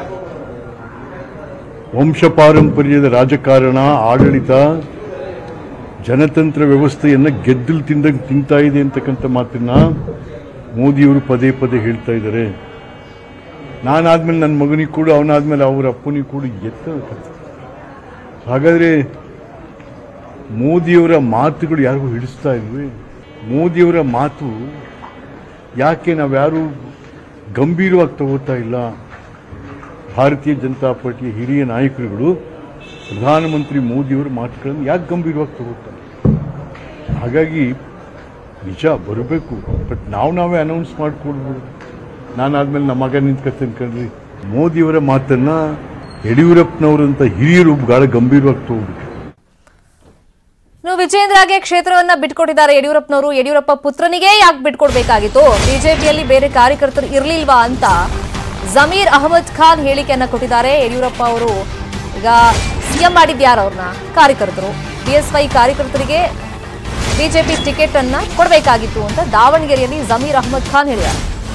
ವಂಶ ಪಾರಂಪರ್ಯದ ರಾಜಕಾರಣ ಆಡಳಿತ ಜನತಂತ್ರ ವ್ಯವಸ್ಥೆಯನ್ನ ಗೆದ್ದಲು ತಿಂದಂಗೆ ತಿಂತಾ ಇದೆ ಅಂತಕ್ಕಂಥ ಮಾತನ್ನ ಮೋದಿಯವರು ಪದೇ ಪದೇ ಹೇಳ್ತಾ ಇದ್ದಾರೆ ನಾನಾದ್ಮೇಲೆ ನನ್ನ ಮಗನಿಗೆ ಕೂಡ ಅವನಾದ್ಮೇಲೆ ಅವರ ಅಪ್ಪನಿಗೆ ಕೂಡ ಎತ್ತ ಹಾಗಾದ್ರೆ ಮೋದಿಯವರ ಮಾತುಗಳು ಯಾರಿಗೂ ಹಿಡಿಸ್ತಾ ಇಲ್ವೇ ಮೋದಿಯವರ ಮಾತು ಯಾಕೆ ನಾವ್ಯಾರು ಗಂಭೀರವಾಗಿ ತಗೋತಾ ಇಲ್ಲ ಭಾರತೀಯ ಜನತಾ ಪಾರ್ಟಿಯ ಹಿರಿಯ ನಾಯಕರುಗಳು ಪ್ರಧಾನಮಂತ್ರಿ ಮೋದಿಯವರ ಮಾತುಗಳನ್ನು ಯಾಕೆ ಗಂಭೀರವಾಗಿ ತಗೋತಾರೆ ಹಾಗಾಗಿ ನಿಜ ಬರಬೇಕು ಬಟ್ ನಾವು ನಾವೇ ಅನೌನ್ಸ್ ಮಾಡಿಕೊಡ್ಬೋದು ನಾನಾದ್ಮೇಲೆ ನಮ್ಮ ಮಗ ನಿಂತ್ಕೊತೇನೆ ಕಣ್ರಿ ಮೋದಿಯವರ ಮಾತನ್ನ ಯಡಿಯೂರಪ್ಪನವರಂತ ಹಿರಿಯರು ಬಹಳ ಗಂಭೀರವಾಗಿ ತಗೋಬೇಕು ಇನ್ನು ವಿಜೇಂದ್ರಗೆ ಕ್ಷೇತ್ರವನ್ನ ಬಿಟ್ಕೊಟ್ಟಿದ್ದಾರೆ ಯಡಿಯೂರಪ್ಪನವರು ಯಡಿಯೂರಪ್ಪ ಪುತ್ರನಿಗೆ ಯಾಕೆ ಬಿಟ್ಕೊಡ್ಬೇಕಾಗಿತ್ತು ಬಿಜೆಪಿಯಲ್ಲಿ ಬೇರೆ ಕಾರ್ಯಕರ್ತರು ಇರ್ಲಿಲ್ವಾ ಅಂತ ಜಮೀರ್ ಅಹಮದ್ ಖಾನ್ ಹೇಳಿಕೆಯನ್ನ ಕೊಟ್ಟಿದ್ದಾರೆ ಯಡಿಯೂರಪ್ಪ ಅವರು ಈಗ ಸಿಎಂ ಮಾಡಿದ್ಯಾರು ಅವ್ರನ್ನ ಕಾರ್ಯಕರ್ತರು ಬಿಎಸ್ವೈ ಕಾರ್ಯಕರ್ತರಿಗೆ ಬಿಜೆಪಿ ಟಿಕೆಟ್ ಅನ್ನ ಕೊಡಬೇಕಾಗಿತ್ತು ಅಂತ ದಾವಣಗೆರೆಯಲ್ಲಿ ಜಮೀರ್ ಅಹಮದ್ ಖಾನ್ ಹೇಳಿದ್ದಾರೆ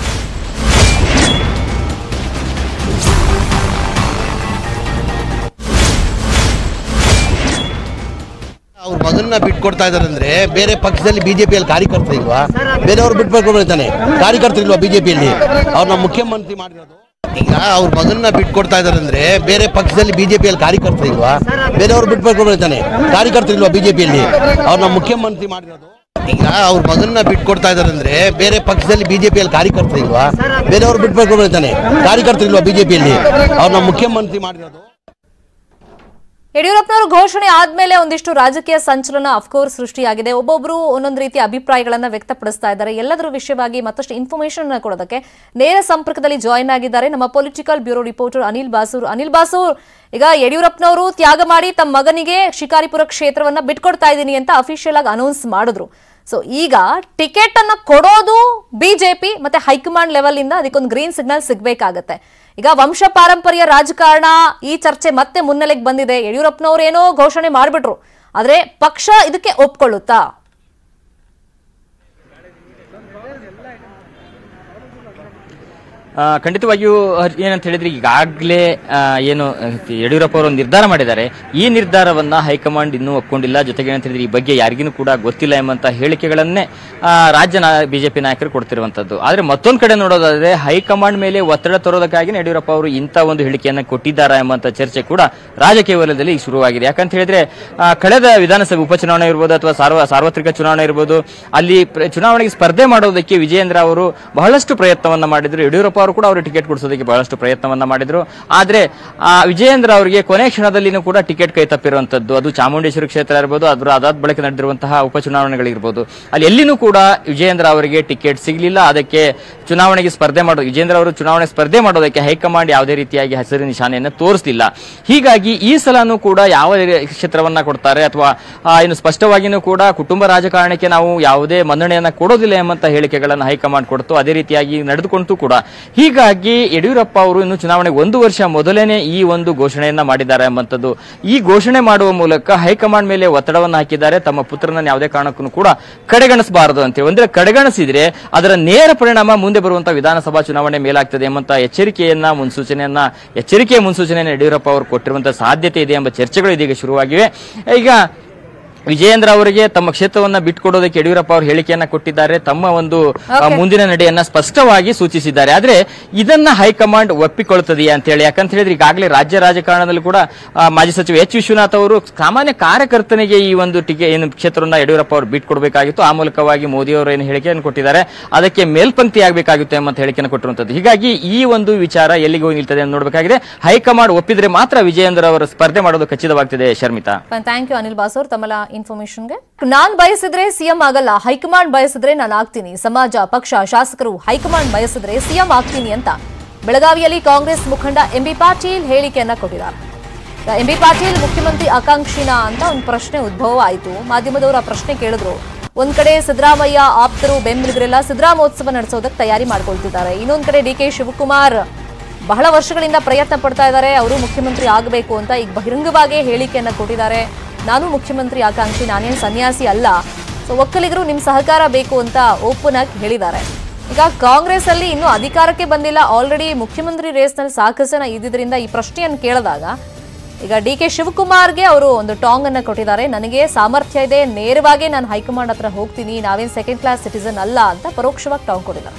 ಅವ್ರ ಮಗನ್ನ ಬಿಟ್ಕೊಡ್ತಾ ಇದಾರೆ ಅಂದ್ರೆ ಬೇರೆ ಪಕ್ಷದಲ್ಲಿ ಬಿಜೆಪಿಯಲ್ಲಿ ಕಾರ್ಯಕರ್ತ ಇಲ್ವಾ ಬೇರೆಯವ್ರು ಬಿಟ್ಕೊಳ್ತಾನೆ ಕಾರ್ಯಕರ್ತರು ಇಲ್ವಾ ಬಿಜೆಪಿಯಲ್ಲಿ ಅವ್ರನ್ನ ಮುಖ್ಯಮಂತ್ರಿ ಮಾಡಿರೋದು ಈಗ ಅವ್ರ ಮಗನ್ನ ಬಿಟ್ಕೊಡ್ತಾ ಇದಾರೆ ಅಂದ್ರೆ ಬೇರೆ ಪಕ್ಷದಲ್ಲಿ ಬಿಜೆಪಿಯಲ್ಲಿ ಕಾರ್ಯಕರ್ತ ಇಲ್ವಾ ಬೇರೆಯವ್ರು ಬಿಟ್ಕೊಳ್ತಾನೆ ಕಾರ್ಯಕರ್ತರು ಇಲ್ವಾ ಬಿಜೆಪಿಯಲ್ಲಿ ಅವ್ರನ್ನ ಮುಖ್ಯಮಂತ್ರಿ ಮಾಡಿರೋದು ಈಗ ಅವ್ರ ಮಗನ್ನ ಬಿಟ್ಕೊಡ್ತಾ ಇದಾರೆ ಅಂದ್ರೆ ಬೇರೆ ಪಕ್ಷದಲ್ಲಿ ಬಿಜೆಪಿಯಲ್ಲಿ ಕಾರ್ಯಕರ್ತ ಇಲ್ವಾ ಬೇರೆಯವ್ರು ಬಿಟ್ಕೊಳ್ತಾನೆ ಕಾರ್ಯಕರ್ತರು ಇಲ್ವಾ ಬಿಜೆಪಿಯಲ್ಲಿ ಅವ್ರನ್ನ ಮುಖ್ಯಮಂತ್ರಿ ಮಾಡಿರೋದು ಯಡಿಯೂರಪ್ಪನವರು ಘೋಷಣೆ ಆದ್ಮೇಲೆ ಒಂದಿಷ್ಟು ರಾಜಕೀಯ ಸಂಚಲನ ಅಫ್ಕೋರ್ಸ್ ಸೃಷ್ಟಿಯಾಗಿದೆ ಒಬ್ಬೊಬ್ರು ಒಂದೊಂದು ರೀತಿಯ ಅಭಿಪ್ರಾಯಗಳನ್ನ ವ್ಯಕ್ತಪಡಿಸ್ತಾ ಇದ್ದಾರೆ ಎಲ್ಲದರ ವಿಷಯವಾಗಿ ಮತ್ತಷ್ಟು ಇನ್ಫಾರ್ಮೇಶನ್ ಕೊಡೋದಕ್ಕೆ ನೇರ ಸಂಪರ್ಕದಲ್ಲಿ ಜಾಯಿನ್ ಆಗಿದ್ದಾರೆ ನಮ್ಮ political bureau reporter Anil Basur Anil Basur ಈಗ ಯಡಿಯೂರಪ್ಪನವರು ತ್ಯಾಗ ಮಾಡಿ ತಮ್ಮ ಮಗನಿಗೆ ಶಿಕಾರಿಪುರ ಕ್ಷೇತ್ರವನ್ನ ಬಿಟ್ಕೊಡ್ತಾ ಇದ್ದೀನಿ ಅಂತ ಅಫಿಷಿಯಲ್ ಆಗಿ ಅನೌನ್ಸ್ ಮಾಡಿದ್ರು ಸೊ ಈಗ ಟಿಕೆಟ್ ಅನ್ನ ಕೊಡೋದು ಬಿಜೆಪಿ ಮತ್ತೆ ಹೈಕಮಾಂಡ್ ಲೆವೆಲ್ ಇಂದ ಅದಕ್ಕೊಂದು ಗ್ರೀನ್ ಸಿಗ್ನಲ್ ಸಿಗ್ಬೇಕಾಗತ್ತೆ ಈಗ ವಂಶ ಪಾರಂಪರ್ಯ ರಾಜಕಾರಣ ಈ ಚರ್ಚೆ ಮತ್ತೆ ಮುನ್ನೆಲೆಗೆ ಬಂದಿದೆ ಯಡಿಯೂರಪ್ಪನವ್ರು ಏನೋ ಘೋಷಣೆ ಮಾಡ್ಬಿಟ್ರು ಆದ್ರೆ ಪಕ್ಷ ಇದಕ್ಕೆ ಒಪ್ಕೊಳ್ಳುತ್ತಾ ಆ, ಖಂಡಿತವಾಗಿಯೂ ಹರ್- ಏನಂತ ಹೇಳಿದ್ರೆ ಈಗಾಗಲೇ ಆ, ಏನು ಆ, ಯಡಿಯೂರಪ್ಪ ಅವರು ಒಂದು ನಿರ್ಧಾರ ಮಾಡಿದ್ದಾರೆ ಈ ನಿರ್ಧಾರವನ್ನ ಹೈಕಮಾಂಡ್ ಇನ್ನೂ ಒಪ್ಕೊಂಡಿಲ್ಲ ಜೊತೆಗೆ ಏನಂತ ಹೇಳಿದ್ರೆ ಈ ಬಗ್ಗೆ ಯಾರಿಗೂ ಕೂಡ ಗೊತ್ತಿಲ್ಲ ಎಂಬಂತ ಹೇಳಿಕೆಗಳನ್ನೇ ಆ, ರಾಜ್ಯ ಬಿಜೆಪಿ ನಾಯಕರು ಕೊಡ್ತಿರುವಂತದ್ದು ಆದ್ರೆ ಮತ್ತೊಂದು ಕಡೆ ನೋಡೋದಾದ್ರೆ ಹೈಕಮಾಂಡ್ ಮೇಲೆ ಒತ್ತಡ ತರೋದಕ್ಕಾಗಿ ಯಡಿಯೂರಪ್ಪ ಅವರು ಇಂಥ ಒಂದು ಹೇಳಿಕೆಯನ್ನ ಕೊಟ್ಟಿದ್ದಾರಾ ಎಂಬಂತ ಚರ್ಚೆ ಕೂಡ ರಾಜಕೀಯ ವಲಯದಲ್ಲಿ ಈಗ ಶುರುವಾಗಿದೆ ಯಾಕಂತ ಹೇಳಿದ್ರೆ ಆ, ಕಳೆದ ವಿಧಾನಸಭೆ ಉಪಚುನಾವಣೆ ಇರ್ಬೋದು ಅಥವಾ ಸಾರ್ವ ಸಾರ್ವತ್ರಿಕ ಚುನಾವಣೆ ಇರ್ಬೋದು ಅಲ್ಲಿ ಪ್ರ- ಚುನಾವಣೆಗೆ ಸ್ಪರ್ಧೆ ಮಾಡೋದಕ್ಕೆ ವಿಜಯೇಂದ್ರ ಅವರು ಬಹಳಷ್ಟು ಪ್ರಯತ್ನವನ್ನ ಮಾಡಿದ್ರು ಯಡಿಯೂರಪ್ಪ ಅವರು ಕೂಡ ಅವರು ಟಿಕೆಟ್ ಕೊಡಿಸೋದಕ್ಕೆ ಬಹಳಷ್ಟು ಪ್ರಯತ್ನವನ್ನ ಮಾಡಿದ್ರು ಆದ್ರೆ ಆ ವಿಜಯೇಂದ್ರ ಅವರಿಗೆ ಕೊನೆ ಕ್ಷಣದಲ್ಲಿನೂ ಕೂಡ ಟಿಕೆಟ್ ಕೈ ತಪ್ಪಿರುವಂತದ್ದು ಅದು ಚಾಮುಂಡೇಶ್ವರಿ ಕ್ಷೇತ್ರ ಇರ್ಬೋದು ಅದ್ರ ಅದಾದ ಬಳಿಕ ನಡೆದಿರುವಂತಹ ಉಪಚುನಾವಣೆಗಳಿರ್ಬೋದು ಅಲ್ಲಿ ಎಲ್ಲಿನೂ ಕೂಡ ವಿಜಯೇಂದ್ರ ಅವರಿಗೆ ಟಿಕೆಟ್ ಸಿಗಲಿಲ್ಲ ಅದಕ್ಕೆ ಚುನಾವಣೆಗೆ ಸ್ಪರ್ಧೆ ಮಾಡೋದು ವಿಜೇಂದ್ರ ಅವರು ಚುನಾವಣೆ ಸ್ಪರ್ಧೆ ಮಾಡೋದಕ್ಕೆ ಹೈಕಮಾಂಡ್ ಯಾವುದೇ ರೀತಿಯಾಗಿ ಹಸಿರು ನಿಶಾನೆಯನ್ನು ತೋರಿಸಲಿಲ್ಲ ಹೀಗಾಗಿ ಈ ಸಲನೂ ಕೂಡ ಯಾವ ಕ್ಷೇತ್ರವನ್ನ ಕೊಡ್ತಾರೆ ಅಥವಾ ಆ, ಇನ್ನು ಸ್ಪಷ್ಟವಾಗಿಯೂ ಕೂಡ ಕುಟುಂಬ ರಾಜಕಾರಣಕ್ಕೆ ನಾವು ಯಾವುದೇ ಮನ್ನಣೆಯನ್ನ ಕೊಡೋದಿಲ್ಲ ಎಂಬಂತ ಹೇಳಿಕೆಗಳನ್ನು ಹೈಕಮಾಂಡ್ ಕೊಡ್ತು ಅದೇ ರೀತಿಯಾಗಿ ನಡೆದುಕೊಂತು ಕೂಡ ಹೀಗಾಗಿ ಯಡಿಯೂರಪ್ಪ ಅವರು ಇನ್ನು ಚುನಾವಣೆಗೆ ಒಂದು ವರ್ಷ ಮೊದಲೇನೆ ಈ ಒಂದು ಘೋಷಣೆಯನ್ನ ಮಾಡಿದ್ದಾರೆ ಎಂಬಂತದ್ದು ಈ ಘೋಷಣೆ ಮಾಡುವ ಮೂಲಕ ಹೈಕಮಾಂಡ್ ಮೇಲೆ ಒತ್ತಡವನ್ನು ಹಾಕಿದ್ದಾರೆ ತಮ್ಮ ಪುತ್ರನನ್ನು ಯಾವುದೇ ಕಾರಣಕ್ಕೂ ಕೂಡ ಕಡೆಗಣಿಸಬಾರದು ಅಂತೇಳಿ ಅಂದ್ರೆ ಕಡೆಗಣಿಸಿದ್ರೆ ಅದರ ನೇರ ಪರಿಣಾಮ ಮುಂದೆ ಬರುವಂತಹ ವಿಧಾನಸಭಾ ಚುನಾವಣೆ ಮೇಲಾಗ್ತದೆ ಎಂಬಂತ ಎಚ್ಚರಿಕೆಯನ್ನ ಮುನ್ಸೂಚನೆಯನ್ನ ಎಚ್ಚರಿಕೆಯ ಮುನ್ಸೂಚನೆಯನ್ನು ಯಡಿಯೂರಪ್ಪ ಅವರು ಕೊಟ್ಟಿರುವಂತಹ ಸಾಧ್ಯತೆ ಇದೆ ಎಂಬ ಚರ್ಚೆಗಳು ಇದೀಗ ಶುರುವಾಗಿವೆ ಈಗ ವಿಜಯೇಂದ್ರ ಅವರಿಗೆ ತಮ್ಮ ಕ್ಷೇತ್ರವನ್ನ ಬಿಟ್ಕೊಡೋದಕ್ಕೆ ಯಡಿಯೂರಪ್ಪ ಅವರು ಹೇಳಿಕೆಯನ್ನ ಕೊಟ್ಟಿದ್ದಾರೆ ತಮ್ಮ ಒಂದು ಆ, ಮುಂದಿನ ನಡೆಯನ್ನ ಸ್ಪಷ್ಟವಾಗಿ ಸೂಚಿಸಿದ್ದಾರೆ ಆದ್ರೆ ಇದನ್ನ ಹೈಕಮಾಂಡ್ ಒಪ್ಪಿಕೊಳ್ಳುತ್ತದೆಯಾ ಅಂತ ಹೇಳಿ ಯಾಕಂತ ಹೇಳಿದ್ರೆ ಈಗಾಗಲೇ ರಾಜ್ಯ ರಾಜಕಾರಣದಲ್ಲಿ ಕೂಡ ಆ, ಮಾಜಿ ಸಚಿವ ಎಚ್ ವಿಶ್ವನಾಥ್ ಅವರು ಸಾಮಾನ್ಯ ಕಾರ್ಯಕರ್ತನಿಗೆ ಈ ಒಂದು ಟಿಕೆ ಏನು ಕ್ಷೇತ್ರವನ್ನ ಯಡಿಯೂರಪ್ಪ ಅವರು ಬಿಟ್ಕೊಡ್ಬೇಕಾಗಿತ್ತು ಆ ಮೂಲಕವಾಗಿ ಮೋದಿ ಅವರು ಏನು ಹೇಳಿಕೆಯನ್ನು ಕೊಟ್ಟಿದ್ದಾರೆ ಅದಕ್ಕೆ ಮೇಲ್ಪಂಕ್ತಿ ಆಗಬೇಕಾಗಿತ್ತು ಎಂಬಂತ ಹೇಳಿಕೆಯನ್ನು ಕೊಟ್ಟಿರುವಂತದ್ದು ಹೀಗಾಗಿ ಈ ಒಂದು ವಿಚಾರ ಎಲ್ಲಿಗೆ ಹೋಗಿ ನಿಲ್ತದೆ ಅಂತ ನೋಡಬೇಕಾಗಿದೆ ಹೈಕಮಾಂಡ್ ಒಪ್ಪಿದ್ರೆ ಮಾತ್ರ ವಿಜಯೇಂದ್ರ ಅವರು ಸ್ಪರ್ಧೆ ಮಾಡೋದು ಖಚಿತವಾಗ್ತಿದೆ ಶರ್ಮಿತಾ ಥ್ಯಾಂಕ್ ಯು ಅನಿಲ್ ಬಾಸೂರ್ ತಮ್ಮ ಇನ್ಫಾರ್ಮೇಶನ್ಗೆ ನಾನ್ ಬಯಸಿದ್ರೆ ಸಿಎಂ ಆಗಲ್ಲ ಹೈಕಮಾಂಡ್ ಬಯಸಿದ್ರೆ ನಾನು ಆಗ್ತೀನಿ ಸಮಾಜ ಪಕ್ಷ ಶಾಸಕರು ಹೈಕಮಾಂಡ್ ಬಯಸಿದ್ರೆ ಸಿಎಂ ಆಗ್ತೀನಿ ಅಂತ ಬೆಳಗಾವಿಯಲ್ಲಿ ಕಾಂಗ್ರೆಸ್ ಮುಖಂಡ ಎಂಬಿ ಪಾಟೀಲ್ ಹೇಳಿಕೆಯನ್ನ ಕೊಟ್ಟಿದ್ದಾರೆ ಎಂಬಿ ಪಾಟೀಲ್ ಮುಖ್ಯಮಂತ್ರಿ ಆಕಾಂಕ್ಷಿನ ಅಂತ ಒಂದು ಪ್ರಶ್ನೆ ಉದ್ಭವ ಆಯಿತು ಮಾಧ್ಯಮದವರು ಆ ಪ್ರಶ್ನೆ ಕೇಳಿದ್ರು ಒಂದ್ ಕಡೆ ಸಿದ್ದರಾಮಯ್ಯ ಆಪ್ತರು ಬೆಂಬಲಿಗರೆಲ್ಲ ಸಿದ್ದರಾಮೋತ್ಸವ ನಡೆಸೋದಕ್ಕೆ ತಯಾರಿ ಮಾಡ್ಕೊಳ್ತಿದ್ದಾರೆ ಇನ್ನೊಂದ್ ಕಡೆ ಡಿ ಕೆ ಶಿವಕುಮಾರ್ ಬಹಳ ವರ್ಷಗಳಿಂದ ಪ್ರಯತ್ನ ಪಡ್ತಾ ಇದ್ದಾರೆ ಅವರು ಮುಖ್ಯಮಂತ್ರಿ ಆಗಬೇಕು ಅಂತ ಈಗ ಬಹಿರಂಗವಾಗಿ ಹೇಳಿಕೆಯನ್ನ ಕೊಟ್ಟಿದ್ದಾರೆ ನಾನು ಮುಖ್ಯಮಂತ್ರಿ ಆಕಾಂಕ್ಷಿ ನಾನೇನು ಸನ್ಯಾಸಿ ಅಲ್ಲ ಸೊ ಒಕ್ಕಲಿಗರು ನಿಮ್ಮ ಸಹಕಾರ ಬೇಕು ಅಂತ ಓಪನ್ ಆಗಿ ಹೇಳಿದ್ದಾರೆ ಈಗ ಕಾಂಗ್ರೆಸ್ ಅಲ್ಲಿ ಇನ್ನೂ ಅಧಿಕಾರಕ್ಕೆ ಬಂದಿಲ್ಲ ಆಲ್ರೆಡಿ ಮುಖ್ಯಮಂತ್ರಿ ರೇಸ್ನಲ್ಲಿ ಸಾಕಷ್ಟು ಜನ ಇದ್ದಿದ್ರಿಂದ ಈ ಪ್ರಶ್ನೆಯನ್ನು ಕೇಳಿದಾಗ ಈಗ ಡಿ ಕೆ ಶಿವಕುಮಾರ್ಗೆ ಅವರು ಒಂದು ಟಾಂಗ್ ಅನ್ನ ಕೊಟ್ಟಿದ್ದಾರೆ ನನಗೆ ಸಾಮರ್ಥ್ಯ ಇದೆ ನೇರವಾಗಿ ನಾನು ಹೈಕಮಾಂಡ್ ಹತ್ರ ಹೋಗ್ತೀನಿ ನಾವೇನ್ ಸೆಕೆಂಡ್ ಕ್ಲಾಸ್ ಸಿಟಿಸನ್ ಅಲ್ಲ ಅಂತ ಪರೋಕ್ಷವಾಗಿ ಟಾಂಗ್ ಕೊಟ್ಟಿದ್ದಾರೆ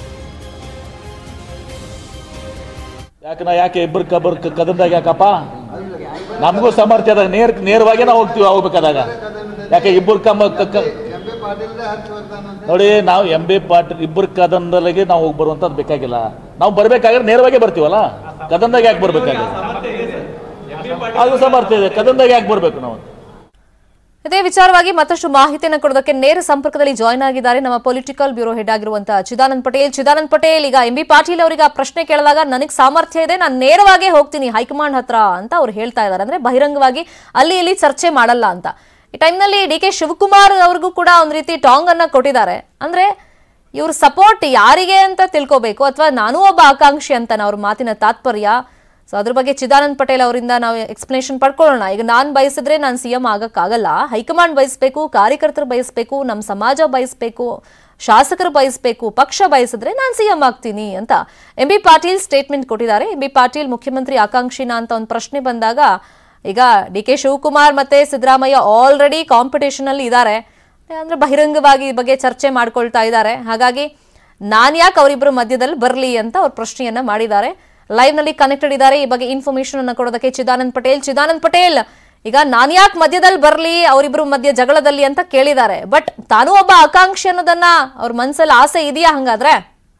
ಯಾಕೆ ನಾ ಯಾಕೆ ಇಬ್ಬರು ಕಬ್ಬರ್ ಕದಂದಾಗ ಯಾಕಪ್ಪ ನಮಗೂ ಸಾಮರ್ಥ್ಯ ಅದಾಗ ನೇರ ನೇರವಾಗಿ ನಾವು ಹೋಗ್ತೀವಿ ಹೋಗ್ಬೇಕಾದಾಗ ಯಾಕೆ ಇಬ್ಬರು ಕಮ್ಮ ಕ- ಕ- ನೋಡಿ ನಾವು ಎಂ ಬಿ ಪಾಟೀಲ್ ಇಬ್ಬರು ಕದಂದಲ್ಲಿಗೆ ನಾವು ಹೋಗಿ ಬರುವಂತದ್ದು ಬೇಕಾಗಿಲ್ಲ ನಾವು ಬರ್ಬೇಕಾದ್ರೆ ನೇರವಾಗಿ ಬರ್ತೀವಲ್ಲ ಕದಂದಾಗ ಯಾಕೆ ಬರ್ಬೇಕಾಗಿಲ್ಲ ಅದು ಸಾಮರ್ಥ್ಯ ಇದೆ ಕದಂದಾಗ ಯಾಕೆ ಬರ್ಬೇಕು ನಾವು ಇದೇ ವಿಚಾರವಾಗಿ ಮತ್ತಷ್ಟು ಮಾಹಿತಿಯನ್ನು ಕೊಡೋದಕ್ಕೆ ನೇರ ಸಂಪರ್ಕದಲ್ಲಿ ಜಾಯ್ನ್ ಆಗಿದ್ದಾರೆ ನಮ್ಮ ಪೊಲಿಟಿಕಲ್ ಬ್ಯೂರೋ ಹೆಡ್ ಆಗಿರುವಂತಹ ಚಿದಾನಂದ್ ಪಟೇಲ್ ಚಿದಾನಂದ್ ಪಟೇಲ್ ಈಗ ಎಂ ಬಿ ಪಾಟೀಲ್ ಅವರಿಗೆ ಆ ಪ್ರಶ್ನೆ ಕೇಳಿದಾಗ ನನಗೆ ಸಾಮರ್ಥ್ಯ ಇದೆ ನಾನು ನೇರವಾಗಿ ಹೋಗ್ತೀನಿ ಹೈಕಮಾಂಡ್ ಹತ್ರ ಅಂತ ಅವ್ರು ಹೇಳ್ತಾ ಇದ್ದಾರೆ ಅಂದ್ರೆ ಬಹಿರಂಗವಾಗಿ ಅಲ್ಲಿ ಇಲ್ಲಿ ಚರ್ಚೆ ಮಾಡಲ್ಲ ಅಂತ ಈ ಟೈಮ್ನಲ್ಲಿ ಡಿ ಕೆ ಶಿವಕುಮಾರ್ ಅವ್ರಿಗೂ ಕೂಡ ಒಂದ್ ರೀತಿ ಟಾಂಗ್ ಅನ್ನ ಕೊಟ್ಟಿದ್ದಾರೆ ಅಂದ್ರೆ ಇವ್ರ ಸಪೋರ್ಟ್ ಯಾರಿಗೆ ಅಂತ ತಿಳ್ಕೋಬೇಕು ಅಥವಾ ನಾನೂ ಒಬ್ಬ ಆಕಾಂಕ್ಷಿ ಅಂತಾನೆ ಅವ್ರ ಮಾತಿನ ತಾತ್ಪರ್ಯ ಸೊ ಅದ್ರ ಬಗ್ಗೆ ಚಿದಾನಂದ್ ಪಟೇಲ್ ಅವರಿಂದ ನಾವು ಎಕ್ಸ್ಪ್ಲನೇಷನ್ ಪಡ್ಕೊಳ್ಳೋಣ ಈಗ ನಾನು ಬಯಸಿದ್ರೆ ನಾನು ಸಿ ಎಂ ಆಗಕ್ಕಾಗಲ್ಲ ಹೈಕಮಾಂಡ್ ಬಯಸ್ಬೇಕು ಕಾರ್ಯಕರ್ತರು ಬಯಸ್ಬೇಕು ನಮ್ಮ ಸಮಾಜ ಬಯಸ್ಬೇಕು ಶಾಸಕರು ಬಯಸ್ಬೇಕು ಪಕ್ಷ ಬಯಸಿದ್ರೆ ನಾನು ಸಿ ಎಂ ಆಗ್ತೀನಿ ಅಂತ ಎಂ ಬಿ ಪಾಟೀಲ್ ಸ್ಟೇಟ್ಮೆಂಟ್ ಕೊಟ್ಟಿದ್ದಾರೆ ಎಂ ಬಿ ಪಾಟೀಲ್ ಮುಖ್ಯಮಂತ್ರಿ ಆಕಾಂಕ್ಷಿನ ಅಂತ ಒಂದು ಪ್ರಶ್ನೆ ಬಂದಾಗ ಈಗ ಡಿ ಕೆ ಶಿವಕುಮಾರ್ ಮತ್ತೆ ಸಿದ್ದರಾಮಯ್ಯ ಆಲ್ರೆಡಿ ಕಾಂಪಿಟೇಷನ್ ಅಲ್ಲಿ ಇದ್ದಾರೆ ಅಂದ್ರೆ ಬಹಿರಂಗವಾಗಿ ಈ ಬಗ್ಗೆ ಚರ್ಚೆ ಮಾಡ್ಕೊಳ್ತಾ ಇದ್ದಾರೆ ಹಾಗಾಗಿ ನಾನ್ ಯಾಕೆ ಅವರಿಬ್ಬರು ಮಧ್ಯದಲ್ಲಿ ಬರಲಿ ಅಂತ ಅವ್ರು ಪ್ರಶ್ನೆಯನ್ನ ಮಾಡಿದ್ದಾರೆ ಲೈವ್ ನಲ್ಲಿ ಕನೆಕ್ಟೆಡ್ ಇದ್ದಾರೆ ಈ ಬಗ್ಗೆ ಇನ್ಫಾರ್ಮೇಶನ್ ಅನ್ನ ಕೊಡೋದಕ್ಕೆ ಚಿದಾನಂದ್ ಪಟೇಲ್ ಚಿದಾನಂದ್ ಪಟೇಲ್ ಈಗ ನಾನ್ ಯಾಕೆ ಮಧ್ಯದಲ್ಲಿ ಬರ್ಲಿ ಅವರಿಬ್ರು ಮಧ್ಯ ಜಗಳದಲ್ಲಿ ಅಂತ ಕೇಳಿದ್ದಾರೆ ಬಟ್ ತಾನು ಒಬ್ಬ ಆಕಾಂಕ್ಷಿ ಅನ್ನೋದನ್ನ ಅವ್ರ ಮನ್ಸಲ್ಲಿ ಆಸೆ ಇದೆಯಾ ಹಂಗಾದ್ರೆ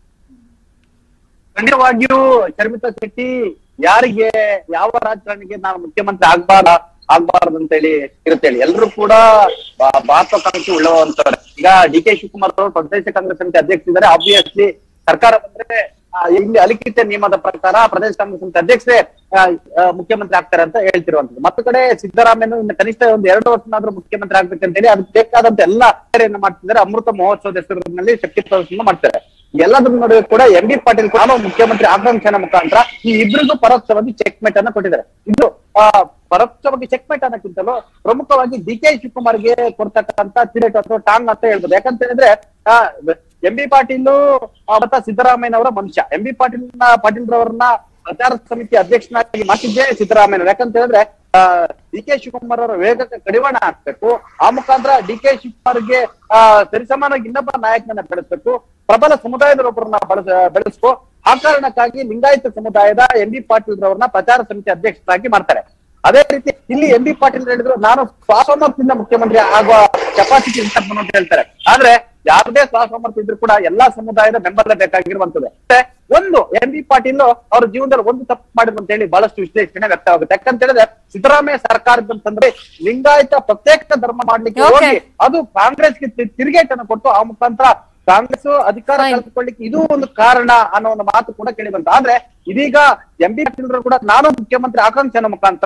ಖಂಡಿತವಾಗಿಯೂ ಶರ್ಮಿತಾ ಶೆಟ್ಟಿ ಯಾರಿಗೆ ಯಾವ ರಾಜಕಾರಣಿಗೆ ನಾನು ಮುಖ್ಯಮಂತ್ರಿ ಆಗ್ಬಾರ್ದ ಆಗ್ಬಾರ್ದು ಅಂತೇಳಿ ಇರುತ್ತೇಳಿ ಎಲ್ಲರೂ ಕೂಡ ಬಾ- ಮಹತ್ವಾಕಾಂಕ್ಷಿ ಉಳ್ಳವಂತವ್ರೆ ಈಗ ಡಿ ಕೆ ಶಿವಕುಮಾರ್ ಅವರು ಪ್ರದೇಶ ಕಾಂಗ್ರೆಸ್ ಸಮಿತಿ ಅಧ್ಯಕ್ಷರಿದ್ದಾರೆ ಆಬ್ವಿಯಸ್ಲಿ ಸರ್ಕಾರ ಬಂದ್ರೆ ಆ, ಇಲ್ಲಿ ಅಲಿಖಿತ ನಿಯಮದ ಪ್ರಕಾರ ಪ್ರದೇಶ ಕಾಂಗ್ರೆಸ್ ಸಮಿತಿ ಅಧ್ಯಕ್ಷರೇ ಆ, ಆ, ಮುಖ್ಯಮಂತ್ರಿ ಆಗ್ತಾರೆ ಅಂತ ಹೇಳ್ತಿರುವಂತದ್ದು ಮತ್ತ ಕಡೆ ಸಿದ್ದರಾಮಯ್ಯ ಇನ್ನು ಕನಿಷ್ಠ ಒಂದು ಎರಡು ವರ್ಷನಾದ್ರೂ ಮುಖ್ಯಮಂತ್ರಿ ಆಗ್ಬೇಕಂತ ಹೇಳಿ ಅದಕ್ಕೆ ಬೇಕಾದಂತ ಎಲ್ಲ ಕಾರ್ಯವನ್ನು ಮಾಡ್ತಿದ್ದಾರೆ ಅಮೃತ ಮಹೋತ್ಸವದ ಹೆಸರಿನಲ್ಲಿ ಶಕ್ತಿ ಪ್ರದರ್ಶನ ಮಾಡ್ತಾರೆ ಎಲ್ಲದ್ರ ನಡುವೆ ಕೂಡ ಎಂ ಬಿ ಪಾಟೀಲ್ ಕೂಡ ನಾವು ಮುಖ್ಯಮಂತ್ರಿ ಆಕಾಂಕ್ಷನ ಮುಖಾಂತರ ಈ ಇಬ್ಬರಿಗೂ ಪರೋಕ್ಷವಾಗಿ ಚೆಕ್ ಮೇಟ್ ಅನ್ನ ಕೊಟ್ಟಿದ್ದಾರೆ ಇದು ಆ, ಪರೋಕ್ಷವಾಗಿ ಚೆಕ್ ಮೇಟ್ ಅನ್ನಕ್ಕಿಂತಲೂ ಪ್ರಮುಖವಾಗಿ ಡಿ ಕೆ ಶಿವಕುಮಾರ್ಗೆ ಕೊಡ್ತಕ್ಕಂತ ತಿರೇಟ್ ಅಥವಾ ಟಾಂಗ್ ಅಂತ ಹೇಳ್ಬೋದು ಯಾಕಂತ ಹೇಳಿದ್ರೆ ಎಂ ಬಿ ಪಾಟೀಲ್ ಮತ್ತ ಸಿದ್ದರಾಮಯ್ಯನವರ ಮನುಷ್ಯ ಎಂ ಬಿ ಪಾಟೀಲ್ ಪಾಟೀಲ್ ರವರನ್ನ ಪ್ರಚಾರ ಸಮಿತಿ ಅಧ್ಯಕ್ಷನಾಗಿ ಮಾಡಿದ್ದೇ ಸಿದ್ದರಾಮಯ್ಯ ಯಾಕಂತ ಹೇಳಿದ್ರೆ ಡಿ ಕೆ ಶಿವಕುಮಾರ್ ಅವರ ವೇಗಕ್ಕೆ ಕಡಿವಾಣ ಹಾಕ್ಬೇಕು ಆ ಮುಖಾಂತರ ಡಿ ಕೆ ಶಿವಕುಮಾರ್ಗೆ ಆ ಸರಿಸಮಾನಾಗಿ ಇನ್ನೊಬ್ಬ ನಾಯಕನನ್ನ ಬೆಳೆಸ್ಬೇಕು ಪ್ರಬಲ ಸಮುದಾಯದೊಬ್ಬರನ್ನ ಬಳಸ ಬೆಳೆಸ್ಕೊ ಆ ಕಾರಣಕ್ಕಾಗಿ ಲಿಂಗಾಯತ ಸಮುದಾಯದ ಎಂ ಬಿ ಪಾಟೀಲ್ ರವರನ್ನ ಪ್ರಚಾರ ಸಮಿತಿ ಅಧ್ಯಕ್ಷರಾಗಿ ಮಾಡ್ತಾರೆ ಅದೇ ರೀತಿ ಇಲ್ಲಿ ಎಂ ಬಿ ಪಾಟೀಲ್ ಹೇಳಿದ್ರು ನಾನು ಸ್ವಾಸಮರ್ಥದಿಂದ ಮುಖ್ಯಮಂತ್ರಿ ಆಗುವ ಕೆಪಾಸಿಟಿ ಅಂತ ಹೇಳ್ತಾರೆ ಆದ್ರೆ ಯಾವುದೇ ಸ್ವಾಸಮರ್ಥ ಇದ್ರು ಕೂಡ ಎಲ್ಲಾ ಸಮುದಾಯದ ಬೆಂಬಲ ಬೇಕಾಗಿರುವಂತದ್ದು ಮತ್ತೆ ಒಂದು ಎಂ ಬಿ ಪಾಟೀಲ್ ಅವ್ರ ಜೀವನದಲ್ಲಿ ಒಂದು ತಪ್ಪು ಮಾಡಿದ್ರು ಅಂತ ಹೇಳಿ ಬಹಳಷ್ಟು ವಿಶ್ಲೇಷಣೆ ವ್ಯಕ್ತವಾಗುತ್ತೆ ಯಾಕಂತ ಹೇಳಿದ್ರೆ ಸಿದ್ದರಾಮಯ್ಯ ಸರ್ಕಾರದ ಅಂತಂದ್ರೆ ಲಿಂಗಾಯತ ಪ್ರತ್ಯೇಕ ಧರ್ಮ ಮಾಡ್ಲಿಕ್ಕೆ Okay. ಹೋಗಿ ಅದು ಕಾಂಗ್ರೆಸ್ಗೆ ತಿ- ತಿರುಗೇಟನ್ನು ಕೊಟ್ಟು ಆ ಮುಖಾಂತರ ಕಾಂಗ್ರೆಸ್ ಅಧಿಕಾರ ಕಳೆದುಕೊಳ್ಳಿಕ್ಕೆ ಇದು ಒಂದು ಕಾರಣ ಅನ್ನೋ ಒಂದು ಮಾತು ಕೂಡ ಕೇಳಿ ಬಂತು ಆದ್ರೆ ಇದೀಗ ಎಂ ಬಿ ಪಾಟೀಲ್ ಕೂಡ ನಾನು ಮುಖ್ಯಮಂತ್ರಿ ಆಕಾಂಕ್ಷನ ಮುಖಾಂತರ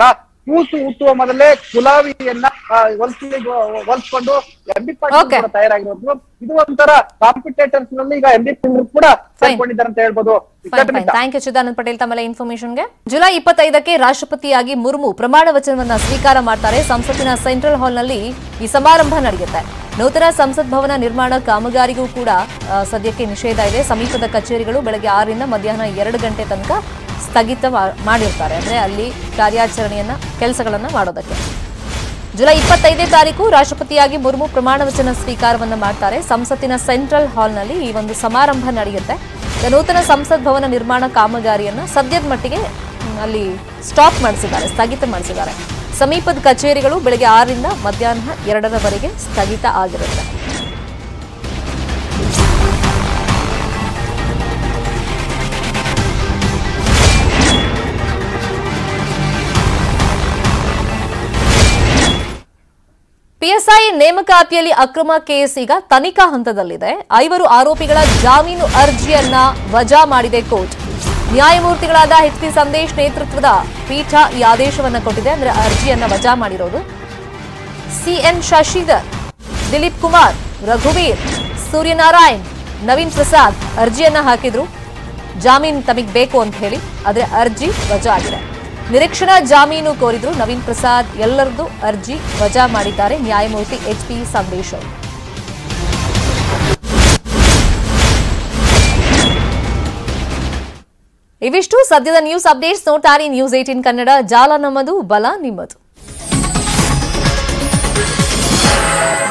ಕೂಸು ಹುಟ್ಟುವ ಮೊದಲೇ ಕುಲಾವಿಯನ್ನ ಆ, ಹೊಲ್ಸಿ ಹೊಲ್ಸ್ಕೊಂಡು ಎಂ ಬಿ ಪಾಟೀಲ್ Okay. ಕೂಡ ತಯಾರಾಗಿರೋದು ಇದು ಒಂಥರ ಕಾಂಪಿಟೇಟರ್ಸ್ ನಲ್ಲಿ ಈಗ ಎಂ ಬಿ ಕೂಡ ಸೇರ್ಕೊಂಡಿದ್ದಾರೆ ಅಂತ ಹೇಳ್ಬೋದು fine thank you Chidanand Patel ತಮ್ಮೆಲ್ಲ ಇನ್ಫಾರ್ಮೇಶನ್ಗೆ ಜುಲೈ ಇಪ್ಪತ್ತೈದಕ್ಕೆ ರಾಷ್ಟ್ರಪತಿಯಾಗಿ ಮುರ್ಮು ಪ್ರಮಾಣ ವಚನವನ್ನ ಸ್ವೀಕಾರ ಮಾಡ್ತಾರೆ ಸಂಸತ್ತಿನ ಸೆಂಟ್ರಲ್ ಹಾಲ್ನಲ್ಲಿ ಈ ಸಮಾರಂಭ ನಡೆಯುತ್ತೆ ನೂತನ ಸಂಸತ್ ಭವನ ನಿರ್ಮಾಣ ಕಾಮಗಾರಿಗೂ ಕೂಡ ಆ, ಸದ್ಯಕ್ಕೆ ನಿಷೇಧ ಇದೆ ಸಮೀಪದ ಕಚೇರಿಗಳು ಬೆಳಗ್ಗೆ ಆರರಿಂದ ಮಧ್ಯಾಹ್ನ ಎರಡು ಗಂಟೆ ತನಕ ಸ್ಥಗಿತ ಮಾ- ಮಾಡಿರ್ತಾರೆ ಅಂದ್ರೆ ಅಲ್ಲಿ ಕಾರ್ಯಾಚರಣೆಯನ್ನ ಕೆಲಸಗಳನ್ನ ಮಾಡೋದಕ್ಕೆ ಜುಲೈ ಇಪ್ಪತ್ತೈದನೇ ತಾರೀಕು ರಾಷ್ಟ್ರಪತಿಯಾಗಿ ಮುರ್ಮು ಪ್ರಮಾಣ ವಚನ ಸ್ವೀಕಾರವನ್ನ ಮಾಡ್ತಾರೆ ಸಂಸತ್ತಿನ ಸೆಂಟ್ರಲ್ ಹಾಲ್ನಲ್ಲಿ ಈ ಒಂದು ಸಮಾರಂಭ ನಡೆಯುತ್ತೆ ಈಗ ನೂತನ ಸಂಸತ್ ಭವನ ನಿರ್ಮಾಣ ಕಾಮಗಾರಿಯನ್ನ ಸದ್ಯದ ಮಟ್ಟಿಗೆ ಮ್, ಅಲ್ಲಿ ಸ್ಟಾಪ್ ಮಾಡಿಸಿದ್ದಾರೆ ಸ್ಥಗಿತ ಮಾಡಿಸಿದ್ದಾರೆ ಸಮೀಪದ ಕಚೇರಿಗಳು ಬೆಳಗ್ಗೆ ಆರರಿಂದ ಮಧ್ಯಾಹ್ನ ಎರಡರವರೆಗೆ ಸ್ಥಗಿತ ಆಗಿರುತ್ತೆ ಪಿಎಸ್ಐ ನೇಮಕಾತಿಯಲ್ಲಿ ಅಕ್ರಮ ಕೇಸ್ ಈಗ ತನಿಖಾ ಹಂತದಲ್ಲಿದೆ ಐವರು ಆರೋಪಿಗಳ ಜಾಮೀನು ಅರ್ಜಿಯನ್ನ ವಜಾ ಮಾಡಿದೆ ಕೋರ್ಟ್ ನ್ಯಾಯಮೂರ್ತಿಗಳಾದ ಎಚ್ ಪಿ ಸಂದೇಶ್ ನೇತೃತ್ವದ ಪೀಠ ಈ ಆದೇಶವನ್ನ ಕೊಟ್ಟಿದೆ ಅಂದ್ರೆ ಅರ್ಜಿಯನ್ನ ವಜಾ ಮಾಡಿರೋದು ಸಿಎನ್ ಶಶಿಧರ್ ದಿಲೀಪ್ ಕುಮಾರ್ ರಘುವೀರ್ ಸೂರ್ಯನಾರಾಯಣ್ ನವೀನ್ ಪ್ರಸಾದ್ ಅರ್ಜಿಯನ್ನ ಹಾಕಿದ್ರು ಜಾಮೀನು ತಮಗೆ ಬೇಕು ಅಂತ ಹೇಳಿ ಆದ್ರೆ ಅರ್ಜಿ ವಜಾ ಆಗಿದೆ ನಿರೀಕ್ಷಣಾ ಜಾಮೀನು ಕೋರಿದ್ರು ನವೀನ್ ಪ್ರಸಾದ್ ಎಲ್ಲರದ್ದು ಅರ್ಜಿ ವಜಾ ಮಾಡಿದ್ದಾರೆ ನ್ಯಾಯಮೂರ್ತಿ ಎಚ್ ಪಿ ಸಂದೇಶ್ ಅವರು ಇವಿಷ್ಟು ಸದ್ಯದ ನ್ಯೂಸ್ ಅಪ್ಡೇಟ್ಸ್ ನೋಡ್ತಾರೆ ನ್ಯೂಸ್ ಏಟೀನ್ ಕನ್ನಡ ಜಾಲ ನಮ್ಮದು ಬಲ ನಿಮ್ಮದು